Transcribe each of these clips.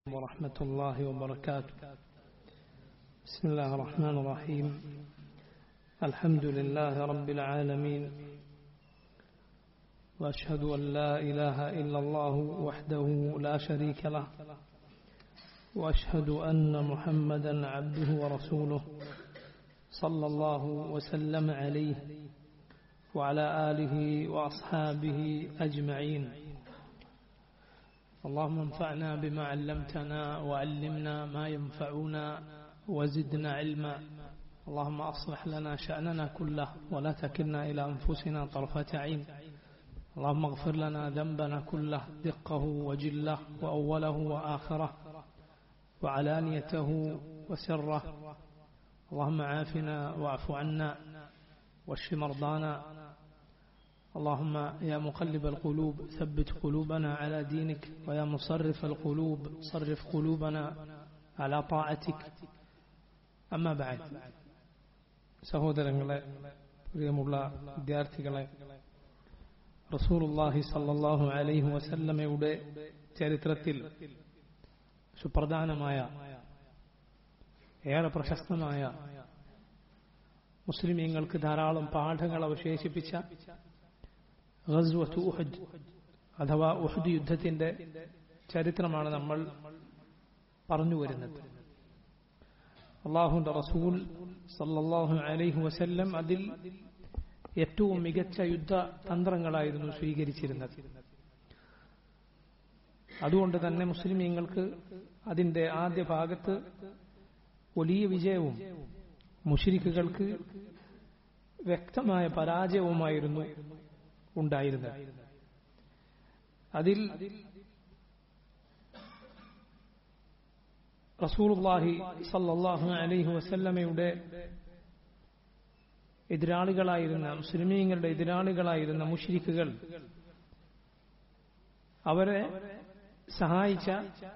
ورحمة الله وبركاته بسم الله الرحمن الرحيم الحمد لله رب العالمين وأشهد أن لا إله إلا الله وحده لا شريك له وأشهد أن محمدا عبده ورسوله صلى الله وسلم عليه وعلى آله وأصحابه أجمعين اللهم انفعنا بما علمتنا وعلمنا ما ينفعنا وزدنا علما اللهم أصلح لنا شأننا كله ولا تكلنا إلى أنفسنا طرفة عين اللهم اغفر لنا ذنبنا كله دقه وجله وأوله وآخره وعلانيته وسره اللهم عافنا واعف عنا واشف مرضانا اللهم يا مقلب القلوب ثبت قلوبنا على دينك ويا مصرف القلوب صرف قلوبنا على طاعتك أما بعد സഹോദരങ്ങളെ പ്രിയമുള്ള വിദ്യാർത്ഥികളെ റസൂലുള്ളാഹി സല്ലല്ലാഹു അലൈഹി വസല്ലമയുടെ ചരിത്രത്തിൽ സുപ്രധാനമായ ഏറെ പ്രശസ്തമായ മുസ്ലിമീങ്ങൾക്ക് ധാരാളം പാഠങ്ങൾ അവശേഷിപ്പിച്ച ഗസ്വത്ത് ഉഹദ് അഥവാ ഉഹദ് യുദ്ധത്തിന്റെ ചരിത്രമാണ് നമ്മൾ പറഞ്ഞു വരുന്നത് അള്ളാഹുന്റെ റസൂൽ സല്ലല്ലാഹു അലൈഹി വസല്ലം അതിൽ ഏറ്റവും മികച്ച യുദ്ധ തന്ത്രങ്ങളായിരുന്നു സ്വീകരിച്ചിരുന്നത് അതുകൊണ്ട് തന്നെ മുസ്ലിമീങ്ങൾക്ക് അതിന്റെ ആദ്യ ഭാഗത്ത് വലിയ വിജയവും മുഷിരിക്കുകൾക്ക് വ്യക്തമായ പരാജയവുമായിരുന്നു ഉണ്ടായിരുന്നത് അതിൽ റസൂലുള്ളാഹി സല്ലല്ലാഹു അലൈഹി വസല്ലമയുടെ എതിരാളികളായിരുന്ന മുസ്ലിമീങ്ങളുടെ എതിരാളികളായിരുന്ന മുഷ്രിക്കുകൾ അവരെ സഹായിച്ച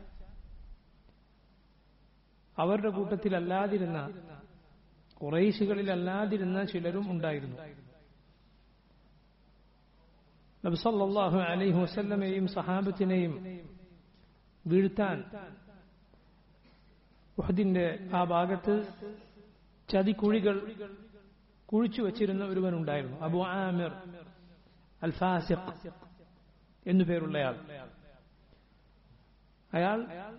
അവരുടെ കൂട്ടത്തിലല്ലാതിരുന്ന കുറേശികളിലല്ലാതിരുന്ന ചിലരും ഉണ്ടായിരുന്നു നബ്സല്ലാഹു അലൈഹി വസല്ലമയെയും സഹാബത്തിനെയും വീഴ്ത്താൻ ഉഹദിന്റെ ആ ഭാഗത്ത് ചതിക്കുഴികൾ കുഴിച്ചു വച്ചിരുന്ന ഒരുവനുണ്ടായിരുന്നു അബു ആമിർ അൽ ഫാസിഖ് എന്നു പേരുള്ളയാൾ അയാൾ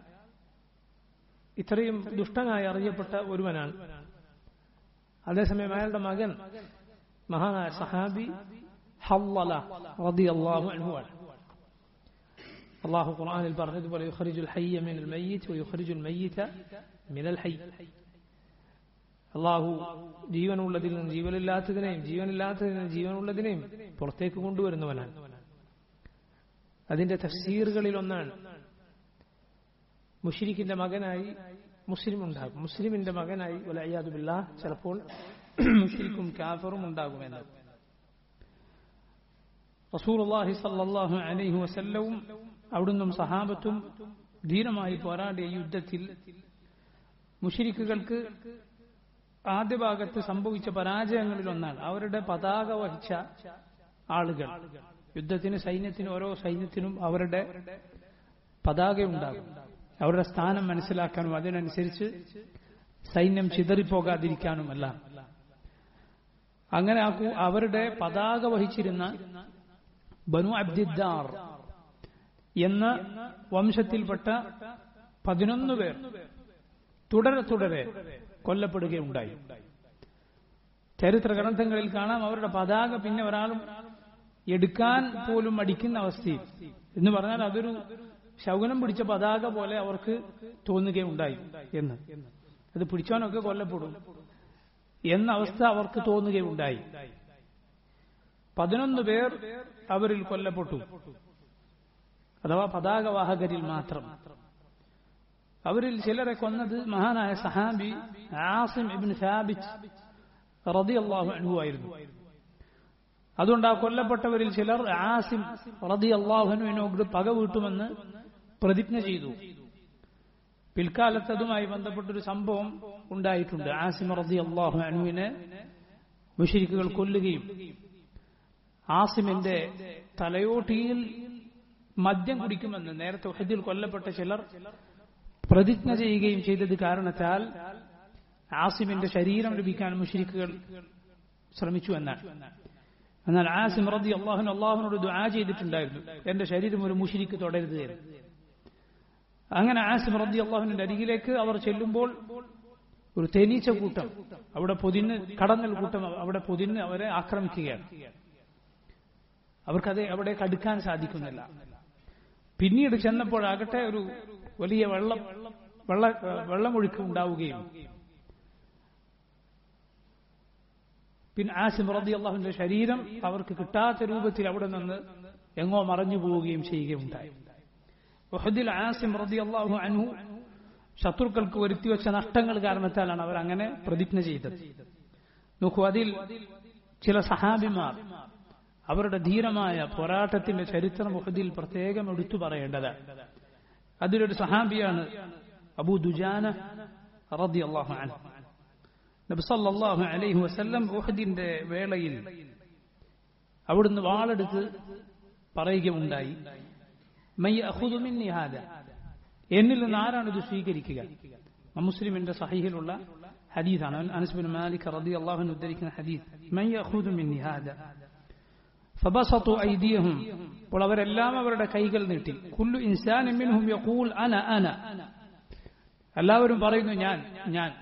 ഇത്രയും ദുഷ്ടനായി അറിയപ്പെട്ട ഒരുവനാണ് അതേസമയം അയാളുടെ മകൻ മഹാനായ സഹാബി ഹവ്വല റളിയല്ലാഹു അൻഹു ആണ് അള്ളാഹു ഖുർആനിൽ പറഞ്ഞതുപോലെ യുഖ്രിജുൽ ഹയ്യ മിനൽ മയ്യിത്ത് വയുഖ്രിജുൽ മയ്യിത മിനൽ ഹയ്യ് അള്ളാഹു ജീവനുള്ളതിൽ നിന്ന് ജീവനില്ലാത്തതിനെയും ജീവനില്ലാത്തതിൽ നിന്ന് ജീവനുള്ളതിനെയും പുറത്തേക്ക് കൊണ്ടുവരുന്നവനാണ് അതിന്റെ തഫ്സീറുകളിൽ ഒന്നാണ് മുഷിരിക്കിന്റെ മകനായി മുസ്ലിം ഉണ്ടാകും മുസ്ലിമിന്റെ മകനായി വലയ്യാതുബില്ല ചിലപ്പോൾ മുഷിരിക്കും കാഫറും ഉണ്ടാകുമെന്ന് റസൂർഹി സല്ലാഹു അലൈഹി വസല്ലവും അവിടുന്നും സഹാബത്തും ധീരമായി പോരാടിയ യുദ്ധത്തിൽ മുഷിരിക്കുകൾക്ക് ആദ്യ ഭാഗത്ത് സംഭവിച്ച പരാജയങ്ങളിൽ ഒന്നാണ് അവരുടെ പതാക വഹിച്ച ആളുകൾ യുദ്ധത്തിന് സൈന്യത്തിന് ഓരോ സൈന്യത്തിനും അവരുടെ പതാകയുണ്ടാകും അവരുടെ സ്ഥാനം മനസ്സിലാക്കാനും അതിനനുസരിച്ച് സൈന്യം ചിതറിപ്പോകാതിരിക്കാനുമല്ല അങ്ങനെ അവരുടെ പതാക വഹിച്ചിരുന്ന ബനു അബ്ദിദ്ദാർ എന്ന വംശത്തിൽപ്പെട്ട പതിനൊന്ന് പേർ തുടരെ തുടരെ കൊല്ലപ്പെടുകയുണ്ടായി ചരിത്ര ഗ്രന്ഥങ്ങളിൽ കാണാം അവരുടെ പതാക പിന്നെ ഒരാളും എടുക്കാൻ പോലും മടിക്കുന്ന അവസ്ഥയിൽ എന്ന് പറഞ്ഞാൽ അതൊരു ശൗകനം പിടിച്ച പതാക പോലെ അവർക്ക് തോന്നുകയുണ്ടായി എന്ന് അത് പിടിച്ചവനൊക്കെ കൊല്ലപ്പെടും എന്ന അവസ്ഥ അവർക്ക് തോന്നുകയുണ്ടായി പതിനൊന്ന് പേർ അവരിൽ കൊല്ലപ്പെട്ടു അഥവാ പതാകവാഹകരിൽ മാത്രം അവരിൽ ചിലരെ കൊന്നത് മഹാനായ സഹാബി ആസിം ഇബിൻ സാബിച്ച് റതിയല്ലാഹു അൻഹു ആയിരുന്നു അതുകൊണ്ട് ആ കൊല്ലപ്പെട്ടവരിൽ ചിലർ ആസിം റതി അള്ളാഹുനുവിനോട് പക വീട്ടുമെന്ന് പ്രതിജ്ഞ ചെയ്തു പിൽക്കാലത്ത് അതുമായി ബന്ധപ്പെട്ടൊരു സംഭവം ഉണ്ടായിട്ടുണ്ട് ആസിം റതി അള്ളാഹു അനുവിനെ മുഷിരിക്കുകൾ കൊല്ലുകയും ആസിമിന്റെ തലയോട്ടിയിൽ മദ്യം കുടിക്കുമെന്ന് നേരത്തെ ഉഹദിൽ കൊല്ലപ്പെട്ട ചിലർ പ്രതിജ്ഞ ചെയ്യുകയും ചെയ്തത് കാരണത്താൽ ആസിമിന്റെ ശരീരം ലഭിക്കാൻ മുഷരിക്കുകൾ ശ്രമിച്ചു എന്നാണ് എന്നാൽ ആസിം റദ്ദി അള്ളാഹുൻ അള്ളാഹുനോട് ദുആ ചെയ്തിട്ടുണ്ടായിരുന്നു എന്റെ ശരീരം ഒരു മുഷിരിക്ക് തുടരുത് എന്ന് അങ്ങനെ ആസിം റദ്ദി അള്ളാഹുവിന്റെ അരികിലേക്ക് അവർ ചെല്ലുമ്പോൾ ഒരു തേനീച്ച കൂട്ടം അവിടെ പൊതിന് കടന്നൽ കൂട്ടം അവിടെ പൊതിന് അവരെ ആക്രമിക്കുകയാണ് അവർക്കത് അവിടെ കടുക്കാൻ സാധിക്കുന്നില്ല പിന്നീട് ചെന്നപ്പോഴാകട്ടെ ഒരു വലിയ വെള്ളം വെള്ള വെള്ളമൊഴുക്ക് ഉണ്ടാവുകയും പിന്നെ ആസിം റതി അള്ളാഹുവിന്റെ ശരീരം അവർക്ക് കിട്ടാത്ത രൂപത്തിൽ അവിടെ നിന്ന് എങ്ങോ മറഞ്ഞു പോവുകയും ചെയ്യുകയുണ്ടായി വഹദിൽ ആസിം റതി അള്ളാഹു അനു ശത്രുക്കൾക്ക് വരുത്തിവെച്ച നഷ്ടങ്ങൾ കാരണത്താലാണ് അവർ അങ്ങനെ പ്രതിജ്ഞ ചെയ്തത് നോക്കൂ അതിൽ ചില സഹാബിമാർ അവരുടെ ധീരമായ പോരാട്ടത്തിന്റെ ചരിത്രം മുഹദിൽ പ്രത്യേകം എടുത്തു പറയേണ്ടത് അതിലൊരു സഹാബിയാണ് അബൂ ദുജാന റതി അള്ളാഹു അൻ നബി സല്ലല്ലാഹു അലൈഹി വസല്ലം ഉഹദിന്റെ വേളയിൽ അവിടുന്ന് വാളെടുത്ത് പറയുകയുണ്ടായി മൈ അഖുദു മിന്നി ഹാദ എന്നിൽ നിന്ന് ആരാണ് ഇത് സ്വീകരിക്കുക മുസ്ലിമിന്റെ സഹീഹിലുള്ള ഹദീസാണ് അനസ് ബിൻ മാലിക് റളിയല്ലാഹു അൻഹു ഉദ്ധരിക്കുന്ന ഹദീസ് മൈ അഖുദു മിന്നി ഹാദ ഫബസത്തു ഐദിയഹും അപ്പോൾ അവരെല്ലാം അവരുടെ കൈകൾ നീട്ടി കുല്ലു ഇൻസാനിൻ മിൻഹും യഖൂൽ അന അന എല്ലാവരും പറയുന്നു ഞാൻ ഞാൻ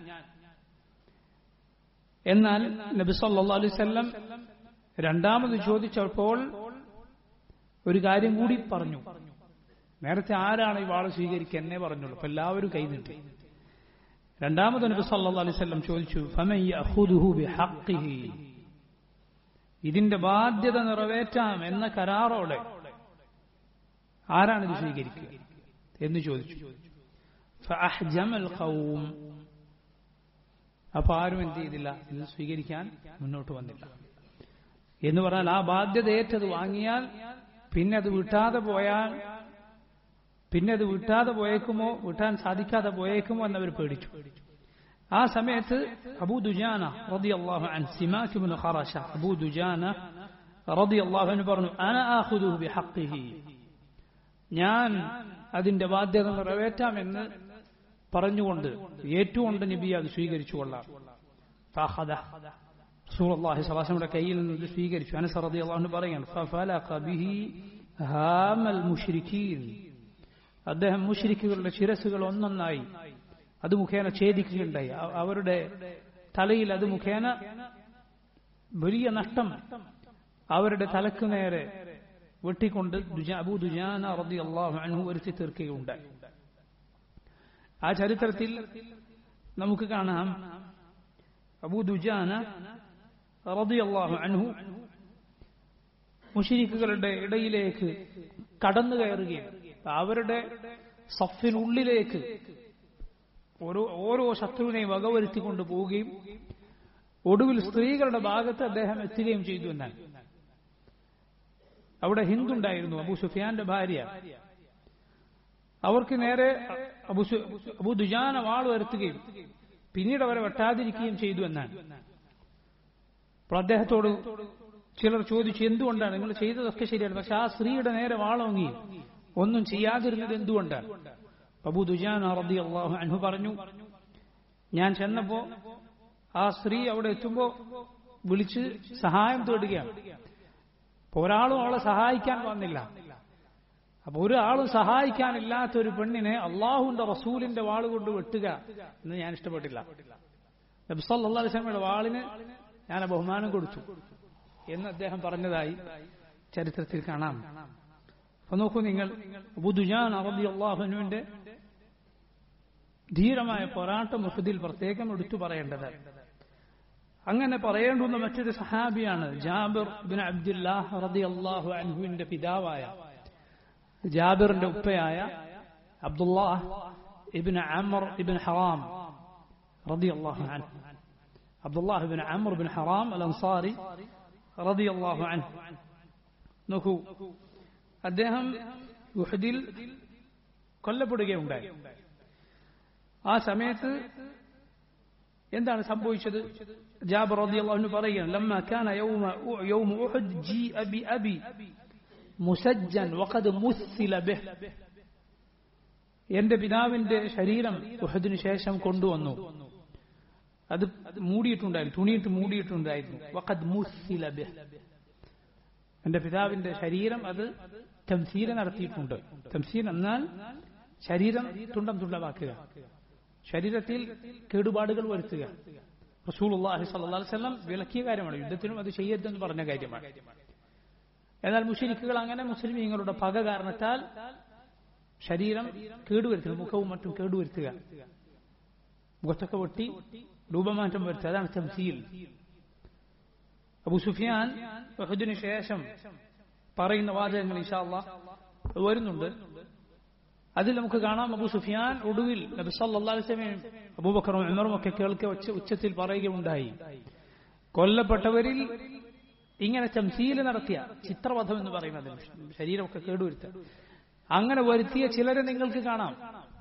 എന്നാൽ നബി സല്ലല്ലാഹു അലൈഹി വസല്ലം രണ്ടാമത് ചോദിച്ചപ്പോൾ ഒരു കാര്യം കൂടി പറഞ്ഞു നേരത്തെ ആരാണ് ഈ വാള് സ്വീകരിക്കുക എന്നെ പറഞ്ഞുള്ളൂ അപ്പൊ എല്ലാവരും കൈ നീട്ടി രണ്ടാമത് നബി സല്ലല്ലാഹു അലൈഹി വസല്ലം ചോദിച്ചു ഫമൻ യഖുദുഹു ബിഹഖ്ഖിഹി ഇതിന്റെ ബാധ്യത നിറവേറ്റാം എന്ന കരാറോടെ ആരാണ് ഇത് സ്വീകരിക്കുക എന്ന് ചോദിച്ചു ഫഅഹ്ജമൽ ഖൗം അപ്പൊ ആരും എന്ത് ചെയ്തില്ല ഇത് സ്വീകരിക്കാൻ മുന്നോട്ട് വന്നില്ല എന്ന് പറഞ്ഞാൽ ആ ബാധ്യത ഏറ്റത് വാങ്ങിയാൽ പിന്നെ അത് വിട്ടാതെ പോയാൽ പിന്നെ അത് വിട്ടാതെ പോയേക്കുമോ വിട്ടാൻ സാധിക്കാതെ പോയേക്കുമോ എന്നവർ പേടിച്ചു ആ സമയത്ത് അബൂ ദുജാന റതി അള്ളാഹു അൻ സിമാക്കിബിന് ഖറശ അബൂ ദുജാന റതി അള്ളാഹുവിന് പറഞ്ഞു അന ആഹുദുഹു ബിഹഖിഹി ഞാൻ അതിന്റെ ബാധ്യത നിറവേറ്റാമെന്ന് പറഞ്ഞുകൊണ്ട് ഏറ്റുകൊണ്ട് നബി അത് സ്വീകരിച്ചു കൊള്ളാം ഫാഖദ റസൂലുള്ളാഹി സ്വല്ലല്ലാഹു കയ്യിൽ നിന്ന് ഇത് സ്വീകരിച്ചു അനസ് റളിയല്ലാഹു അൻഹു പറയാണ് ഫഫലഖ ബിഹി ഹാമൽ മുശ്രിക്കീൻ അദ്ദേഹം മുശ്രിക്കുകളുടെ ശിരസുകൾ ഒന്നൊന്നായി അത് മുഖേന ഛേദിക്കുകയുണ്ടായി അവരുടെ തലയിൽ അത് മുഖേന വലിയ നഷ്ടം അവരുടെ തലക്ക് നേരെ വെട്ടിക്കൊണ്ട് അബൂ ദുജാന റതി അള്ളാഹു അൻഹു വരുത്തി തീർക്കുകയുണ്ടായി ആ ചരിത്രത്തിൽ നമുക്ക് കാണാം അബൂ ദുജാന റതി അള്ളാഹു അൻഹു മുഷിരിക്കുകളുടെ ഇടയിലേക്ക് കടന്നു കയറുകയും അവരുടെ സഫിനുള്ളിലേക്ക് ഓരോ ഓരോ ശത്രുവിനെയും വകവരുത്തിക്കൊണ്ട് പോവുകയും ഒടുവിൽ സ്ത്രീകളുടെ ഭാഗത്ത് അദ്ദേഹം എത്തുകയും ചെയ്തു എന്നാണ് അവിടെ ഹിന്ദുണ്ടായിരുന്നു അബു സുഫിയാന്റെ ഭാര്യ അവർക്ക് നേരെ അബു അബു ദുജാന വാൾ വരുത്തുകയും പിന്നീട് അവരെ വെട്ടാതിരിക്കുകയും ചെയ്തു എന്നാണ് അപ്പോൾ അദ്ദേഹത്തോട് ചിലർ ചോദിച്ചു എന്തുകൊണ്ടാണ് നിങ്ങൾ ചെയ്തതൊക്കെ ശരിയാണ് പക്ഷെ ആ സ്ത്രീയുടെ നേരെ വാളോങ്ങി ഒന്നും ചെയ്യാതിരുന്നത് എന്തുകൊണ്ടാണ് അബൂ ദുജാൻ റബി അള്ളാഹു അൻഹു പറഞ്ഞു ഞാൻ ചെന്നപ്പോ ആ സ്ത്രീ അവിടെ എത്തുമ്പോ വിളിച്ച് സഹായം തേടുകയാണ് അപ്പൊ ഒരാളും അവളെ സഹായിക്കാൻ വന്നില്ല അപ്പൊ ഒരാളും സഹായിക്കാനില്ലാത്ത ഒരു പെണ്ണിനെ അള്ളാഹുന്റെ റസൂലിന്റെ വാള് കൊണ്ട് വെട്ടുക എന്ന് ഞാൻ ഇഷ്ടപ്പെട്ടില്ല നബ്സല്ലാ അലിസ്ലമയുടെ വാളിന് ഞാൻ ബഹുമാനം കൊടുത്തു എന്ന് അദ്ദേഹം പറഞ്ഞതായി ചരിത്രത്തിൽ കാണാം അപ്പൊ നോക്കൂ നിങ്ങൾ ബുദുജാൻ അറബി അള്ളാഹുനുവിന്റെ ധീരമായ പോരാട്ടം മുഹദിൽ പ്രത്യേകം എടുത്തു പറയേണ്ടത് അങ്ങനെ പറയേണ്ടുന്ന മറ്റൊരു സഹാബിയാണ് ജാബിർ ബിൻ അബ്ദുല്ലാഹ് റതി അള്ളാഹു അൻഹുവിന്റെ പിതാവായ ജാബിറിന്റെ ഉപ്പയായ അബ്ദുല്ലാഹ് ഇബിൻ അമർ ഇബിൻ ഹറാം റതി അള്ളാഹു അൻഹു അബ്ദുല്ലാഹ് ബിൻ അമർ ബിൻ ഹറാം അൽ അൻസാരി റതി അള്ളാഹു അൻഹു നോക്കൂ അദ്ദേഹം യുഹദിൽ കൊല്ലപ്പെടുകയുണ്ടായി ആ സമയത്ത് എന്താണ് സംഭവിച്ചത് ജാബർ റളിയല്ലാഹു പറയുകയാണ് ലമ്മ കാന യൗമ യൗമ ഉഹദ് ജീഅ ബി അബി മുസജ്ജൻ വഖദ് മുസ്സില ബിഹ് എന്റെ പിതാവിന്റെ ശരീരം ഉഹദിനു ശേഷം കൊണ്ടുവന്നു അത് മൂടിയിട്ടുണ്ടായിരുന്നു തുണിയിട്ട് മൂടിയിട്ടുണ്ടായിരുന്നു വഖദ് മുസ്സില ബിഹ്. എന്റെ പിതാവിന്റെ ശരീരം അത് തംസീല നടത്തിയിട്ടുണ്ട് തംസീൽ എന്നാൽ ശരീരം തുണ്ടം തുണ്ടമാക്കുക ശരീരത്തിൽ കേടുപാടുകൾ വരുത്തുക റസൂലുള്ളാഹി സ്വല്ലല്ലാഹു അലൈഹി വസല്ലം വിലക്കിയ കാര്യമാണ് യുദ്ധത്തിനും അത് ചെയ്യരുതെന്ന് പറഞ്ഞ കാര്യമാണ് എന്നാൽ മുഷരിക്കുകൾ അങ്ങനെ മുസ്ലിമീങ്ങളുടെ പക കാരണത്താൽ ശരീരം കേടുവരുത്തുക മുഖവും മറ്റും കേടുവരുത്തുക മുഖത്തൊക്കെ വെട്ടി രൂപമാറ്റം വരുത്തുക അതാണ് തംസീൽ അബു സുഫിയാൻ ഉഹദിനു ശേഷം പറയുന്ന വാചകങ്ങൾ ഇൻഷാല്ല വരുന്നുണ്ട് അതിൽ നമുക്ക് കാണാം അബു സുഫിയാൻ ഒടുവിൽ നബി സല്ലല്ലാഹു അലൈഹി വസല്ലം അബൂബക്കറും ഉമറും ഒക്കെ കേൾക്കെ ഉച്ച ഉച്ചത്തിൽ പറയുകയുണ്ടായി കൊല്ലപ്പെട്ടവരിൽ ഇങ്ങനെ ചംസീല് നടത്തിയ ചിത്രവധം എന്ന് പറയുന്നത് ശരീരമൊക്കെ കേടുവരുത്തുക അങ്ങനെ വരുത്തിയ ചിലരെ നിങ്ങൾക്ക് കാണാം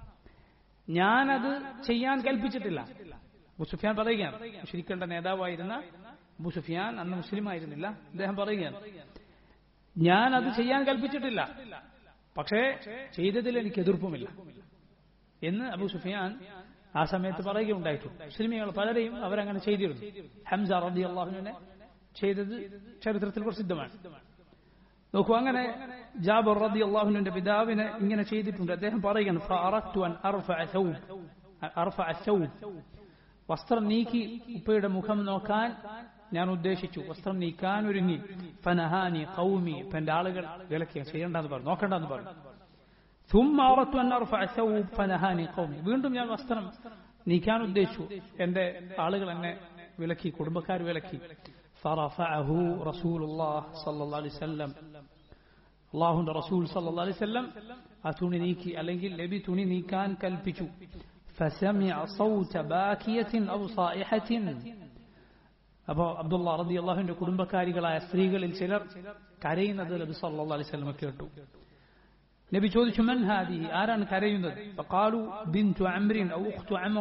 ഞാനത് ചെയ്യാൻ കൽപ്പിച്ചിട്ടില്ല അബു സുഫിയാൻ പറയുകയാണ് മുസ്ലിക്കേണ്ട നേതാവായിരുന്ന അബു സുഫിയാൻ അന്ന് മുസ്ലിം ആയിരുന്നില്ല അദ്ദേഹം പറയുകയാണ് ഞാൻ അത് ചെയ്യാൻ കൽപ്പിച്ചിട്ടില്ല പക്ഷേ ചെയ്തതിൽ എനിക്ക് എതിർപ്പുമില്ല എന്ന് അബു സുഫിയാൻ ആ സമയത്ത് പറയുകയുണ്ടായിട്ടുണ്ട് മുസ്ലിമികൾ പലരെയും അവരങ്ങനെ ചെയ്തിരുന്നു ഹംസ റബി അള്ളാഹുവിനെ ചെയ്തത് ചരിത്രത്തിൽ പ്രസിദ്ധമാണ് നോക്കൂ അങ്ങനെ ജാബർ റബി അള്ളാഹുവിന്റെ പിതാവിനെ ഇങ്ങനെ ചെയ്തിട്ടുണ്ട് അദ്ദേഹം പറയുകയാണ് "ഫഅറദ്തു അൻ അർഫഅ ثوب അർഫഅ ثوب വസ്ത്രം നീക്കി ഉപ്പയുടെ മുഖം നോക്കാൻ ഞാൻ ഉദ്ദേശിച്ചു വസ്ത്രം നീക്കാൻ ഒരുങ്ങി ഫനഹാനി കൗമി ഇപ്പൊ എന്റെ ആളുകൾ വിലക്കിയ ചെയ്യണ്ടെന്ന് പറഞ്ഞു നോക്കണ്ടെന്ന് പറഞ്ഞു ثم أردت أن أرفع الثوب فنهاني قومي വീണ്ടും ഞാൻ വസ്ത്രം നീക്കാൻ ഉദ്ദേശിച്ചു എന്റെ ആളുകൾ എന്നെ വിലക്കി കുടുംബക്കാർ വിലക്കി فرفعه رسول الله صلى الله عليه وسلم അള്ളാഹുന്റെ റസൂൽ സല്ലല്ലാഹു അലൈഹി വസല്ലം ആ തുണി നീക്കി അല്ലെങ്കിൽ നബി തുണി നീക്കാൻ കൽപ്പിച്ചു فسمع صوت باكية أو صائحة അപ്പോ അബ്ദുള്ള റതി അള്ളാഹുവിന്റെ കുടുംബക്കാരികളായ സ്ത്രീകളിൽ ചിലർ കരയുന്നത് നബി സല്ലല്ലാഹു അലൈഹി വസല്ലം കേട്ടു നബി ചോദിച്ചു മൻ ഹാദി ആരാണ് കരയുന്നത് ഫഖാലു ബിൻതു അംറിൻ ഔ ഉഖ്തു അംർ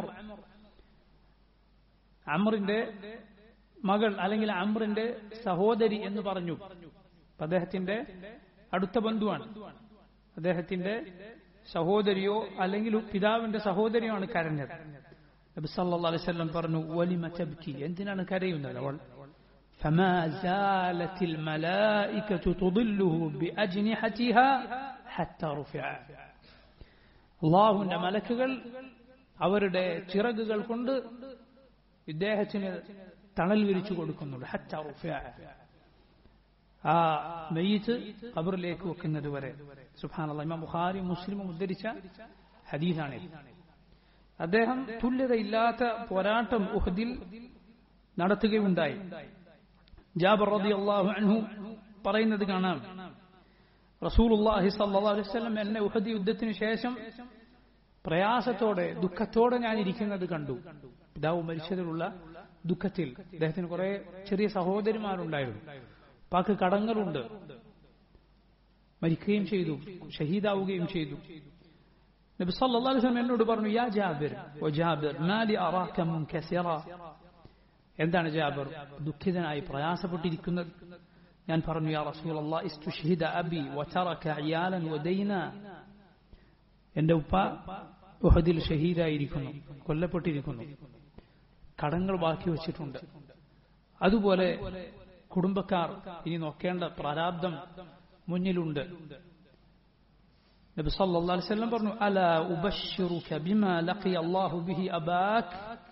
അമ്രിന്റെ മകൾ അല്ലെങ്കിൽ അമ്രിന്റെ സഹോദരി എന്ന് പറഞ്ഞു അപ്പൊ അദ്ദേഹത്തിന്റെ അടുത്ത ബന്ധുവാണ് അദ്ദേഹത്തിന്റെ സഹോദരിയോ അല്ലെങ്കിൽ പിതാവിന്റെ സഹോദരിയോ ആണ് കരഞ്ഞത് നബി സല്ലല്ലാഹു അലൈഹി വസല്ലം പറഞ്ഞു വലിമ തബ്കി എന്തിനാണ് കരയുന്നത് അവൾ فما زالت الملائكة تضله بأجنحتها حتى رفع അള്ളാഹുവിന്റെ മലക്കുകൾ അവരുടെ ചിറകുകൾ കൊണ്ട് ഇദ്ദേഹത്തിന് തണൽ വിരിച്ചു കൊടുക്കുന്നുണ്ട് ഹത്ത റുഫിഅ. ആ മെയ്യത്ത് ഖബറിലേക്ക് വെക്കുന്നത് വരെ സുബ്ഹാനല്ലാഹ് ഇമാം ബുഖാരി മുസ്ലിമും ഉദ്ധരിച്ച ഹദീസാണ് അദ്ദേഹം തുല്യതയില്ലാത്ത പോരാട്ടം ഉഹദിൽ നടത്തുകയുണ്ടായി ജാബർ റളിയല്ലാഹു അൻഹു പറയുന്നത് കാണാം റസൂലുള്ളാഹി സ്വല്ലല്ലാഹു അലൈഹി വസല്ലം എന്നെ ഉഹദ് യുദ്ധത്തിന് ശേഷം പ്രയാസത്തോടെ ദുഃഖത്തോടെ ഞാൻ ഇരിക്കുന്നത് കണ്ടു പിതാവ് മരിച്ചതിലുള്ള ദുഃഖത്തിൽ അദ്ദേഹത്തിന് കുറെ ചെറിയ സഹോദരിമാരുണ്ടായിരുന്നു പാക്ക് കടങ്ങളുണ്ട് മരിക്കുകയും ചെയ്തു ഷഹീദാവുകയും ചെയ്തു നബി സല്ലല്ലാഹു അലൈഹി വസല്ലം എന്നോട് പറഞ്ഞു യാ ജാബിർ ഓ ജാബിർ മാലി അറാക മുൻകസിറ എന്താണ് ജാബിർ ദുഃഖിതനായി പ്രയാസപ്പെട്ടിരിക്കുന്നത് ഞാൻ പറഞ്ഞു യാ റസൂലല്ലാഹ് ഇസ്തുഷ്ഹിദ അബി വതറക ഇയാലൻ വദൈന എന്റെ ഉപ്പ ഉഹദിൽ ഷഹീദായിരിക്കുന്നു കൊല്ലപ്പെട്ടിരിക്കുന്നു കടങ്ങൾ ബാക്കി വച്ചിട്ടുണ്ട് അതുപോലെ കുടുംബക്കാർ ഇനി നോക്കേണ്ട പ്രാരാബ്ദം മുന്നിലുണ്ട് നബി സല്ലല്ലാഹു അലൈഹി വസല്ലം പറഞ്ഞു അലാ ഉബശ്ശിറുക ബിമാ ലഖിയ അല്ലാഹു ബിഹി അബാക്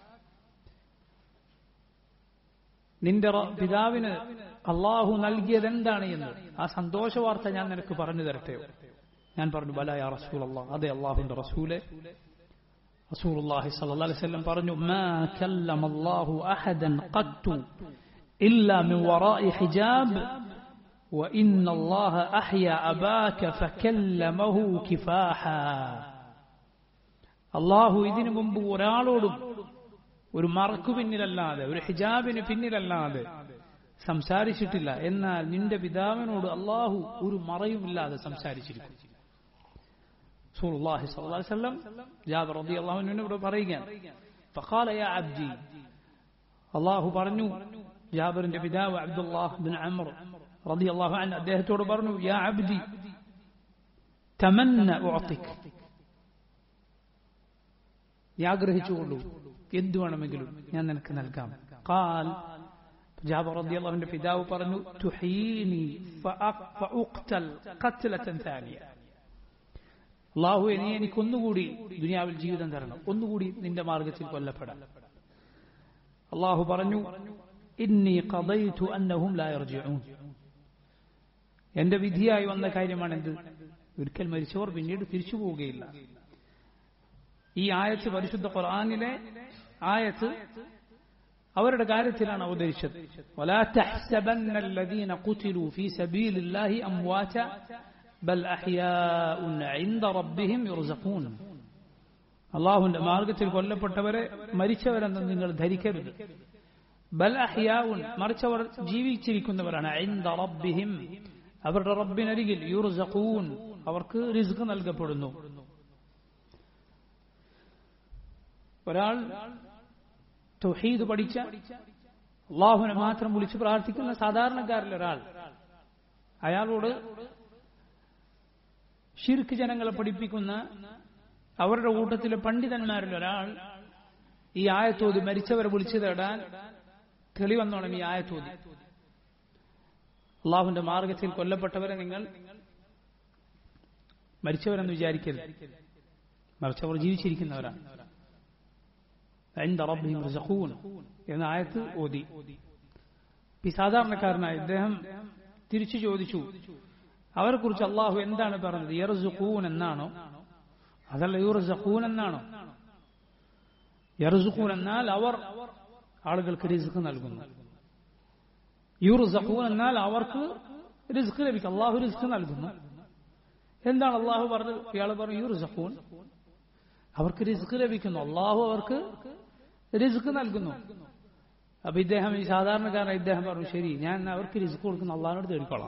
നിന്റെ റ- പിതാവിന് അള്ളാഹു നൽകിയത് എന്താണ് എന്ന് ആ സന്തോഷ വാർത്ത ഞാൻ നിനക്ക് പറഞ്ഞു തരട്ടെ ഞാൻ പറഞ്ഞു ബല യാ റസൂൽ അള്ളാഹ് അതെ അള്ളാഹുന്റെ റസൂലെ رسول الله صلى الله عليه وسلم പറഞ്ഞു ما كلم الله أحدا قط إلا من وراء حجاب وإن الله أحيا أباك فكلمه كفاحا അള്ളാഹു ഇതിനു മുമ്പ് ഒരാളോടും ഒരു മറക്കു പിന്നിലല്ലാതെ ഒരു ഹിജാബിന് പിന്നിലല്ലാതെ സംസാരിച്ചിട്ടില്ല എന്നാൽ നിന്റെ പിതാവിനോട് അള്ളാഹു ഒരു മറയുമില്ലാതെ സംസാരിച്ചിരിക്കും റസൂലുള്ളാഹി സ്വല്ലല്ലാഹു അലൈഹി വസല്ലം ജാബിർ റളിയല്ലാഹു അൻഹു ഇവിടെ പറയുകയാണ് ഫഖാല യാ അബ്ദി അള്ളാഹു പറഞ്ഞു ജാബിറിന്റെ പിതാവ് അബ്ദുല്ലാഹ് ബിൻ അംർ റളിയല്ലാഹു അൻഹു അദ്ദേഹത്തോട് പറഞ്ഞു യാ അബ്ദി തമന്ന ഉഅതിക് നീ ആഗ്രഹിച്ചുകൊള്ളൂ എന്തു വേണമെങ്കിലും ഞാൻ നിനക്ക് നൽകാം കാൽ ജാബർ റളിയല്ലാഹുവിന്റെ പിതാവ് പറഞ്ഞു തുഹീനി ഫഅ- ഫഉഖ്തൽ ഖത്ലതൻ താനിയ അള്ളാഹു നീ എനിക്ക് ഒന്നുകൂടി ദുനിയാവിൽ ജീവിതം തരണം ഒന്നുകൂടി നിന്റെ മാർഗത്തിൽ കൊല്ലപ്പെടാം അള്ളാഹു പറഞ്ഞു ഇന്നി ഖദൈതു അന്നഹും ലാ യർജിഊൻ എന്റെ വിധിയായി വന്ന കാര്യമാണ് എന്ത് ഒരിക്കൽ മരിച്ചവർ പിന്നീട് തിരിച്ചു പോവുകയില്ല ഈ ആയത്ത് പരിശുദ്ധ ഖുർആനിലെ ആയത്ത് അവരുടെ കാര്യത്തിലാണ് അവതരിച്ചത് ولا تحسبن الذين قتلوا في سبيل الله امواتا بل احياء عند ربهم يرزقون അള്ളാഹുവിന്റെ മാർഗത്തിൽ കൊല്ലപ്പെട്ടവരെ മരിച്ചവരെന്ന് നിങ്ങൾ ധരിക്കരുത് ബൽ അഹ്യാവുൻ മറിച്ചവർ ജീവിച്ചിരിക്കുന്നവരാണ് ഐന്ദ റബ്ബിഹിം അവരുടെ റബ്ബിനരികിൽ യുർസഖൂൻ അവർക്ക് റിസ്ക് നൽകപ്പെടുന്നു ഒരാൾ തൗഹീദ് പഠിച്ച അള്ളാഹുവിനെ മാത്രം വിളിച്ച് പ്രാർത്ഥിക്കുന്ന സാധാരണക്കാരിൽ ഒരാൾ അയാളോട് ഷിർക്ക് ജനങ്ങളെ പഠിപ്പിക്കുന്ന അവരുടെ കൂട്ടത്തിലെ പണ്ഡിതന്മാരിൽ ഒരാൾ ഈ ആയത്തോതി മരിച്ചവരെ വിളിച്ചു തേടാൻ തെളിവന്നോണം ഈ ആയത്തോതി അള്ളാഹുവിന്റെ മാർഗത്തിൽ കൊല്ലപ്പെട്ടവരെ നിങ്ങൾ മരിച്ചവരെന്ന് വിചാരിക്കരുത് മറിച്ചവർ ജീവിച്ചിരിക്കുന്നവരാണ് عند ربهم يرزقون എന്ന ആയത്ത് ഓതി ഈ സാധാരണക്കാരനായ ഇദ്ദേഹം തിരിച്ചു ചോദിച്ചു അവരെ കുറിച്ച് അള്ളാഹു എന്താണ് പറഞ്ഞത് യർസുഖൂൻ എന്നാണോ അതല്ല യുർസഖൂൻ എന്നാണോ യർസുഖൂൻ എന്നാൽ അവർ ആളുകൾക്ക് റിസ്ക് നൽകുന്നു യുർസഖൂൻ എന്നാൽ അവർക്ക് റിസ്ക് ലഭിക്കും അള്ളാഹു റിസ്ക് നൽകുന്നു എന്താണ് അള്ളാഹു പറഞ്ഞത് ഇയാൾ പറഞ്ഞു യുർസഖൂൻ അവർക്ക് റിസ്ക് ലഭിക്കുന്നു അള്ളാഹു അവർക്ക് റിസ്ക് നൽകുന്നു അപ്പൊ ഇദ്ദേഹം ഈ സാധാരണക്കാരൻ ഇദ്ദേഹം പറഞ്ഞു ശരി ഞാൻ അവർക്ക് റിസ്ക് കൊടുക്കുന്ന അള്ളാഹിനോട് തേടിക്കോളാം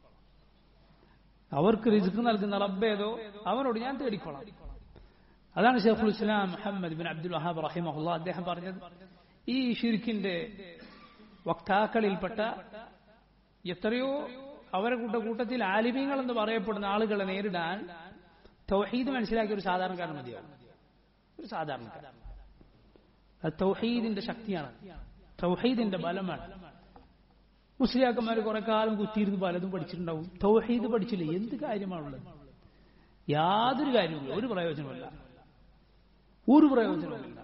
അവർക്ക് റിസ്ക് നൽകുന്ന റബ്ബേതോ അവനോട് ഞാൻ തേടിക്കോളാം അതാണ് ഷെയ്ഖുൽ ഇസ്ലാം മുഹമ്മദ് ബിൻ അബ്ദുൽ വഹാബ് റഹിമഹുല്ല അദ്ദേഹം പറഞ്ഞത് ഈ ഷിർക്കിന്റെ വക്താക്കളിൽപ്പെട്ട എത്രയോ അവരെ കൂട്ട കൂട്ടത്തിൽ ആലിമീങ്ങൾ എന്ന് പറയപ്പെടുന്ന ആളുകളെ നേരിടാൻ തൗഹീദ് മനസ്സിലാക്കിയ ഒരു സാധാരണക്കാരൻ മതിയാവും ഒരു സാധാരണക്കാരൻ അത് തൗഹീദിന്റെ ശക്തിയാണ് തൗഹീദിന്റെ ബലമാണ് മുസ്ലിയാക്കന്മാർ കുറെ കാലം കുത്തിയിരുന്ന് പലതും പഠിച്ചിട്ടുണ്ടാവും തൗഹീദ് പഠിച്ചില്ല എന്ത് കാര്യമാണുള്ളത് യാതൊരു കാര്യമില്ല ഒരു പ്രയോജനമില്ല ഒരു പ്രയോജനമില്ല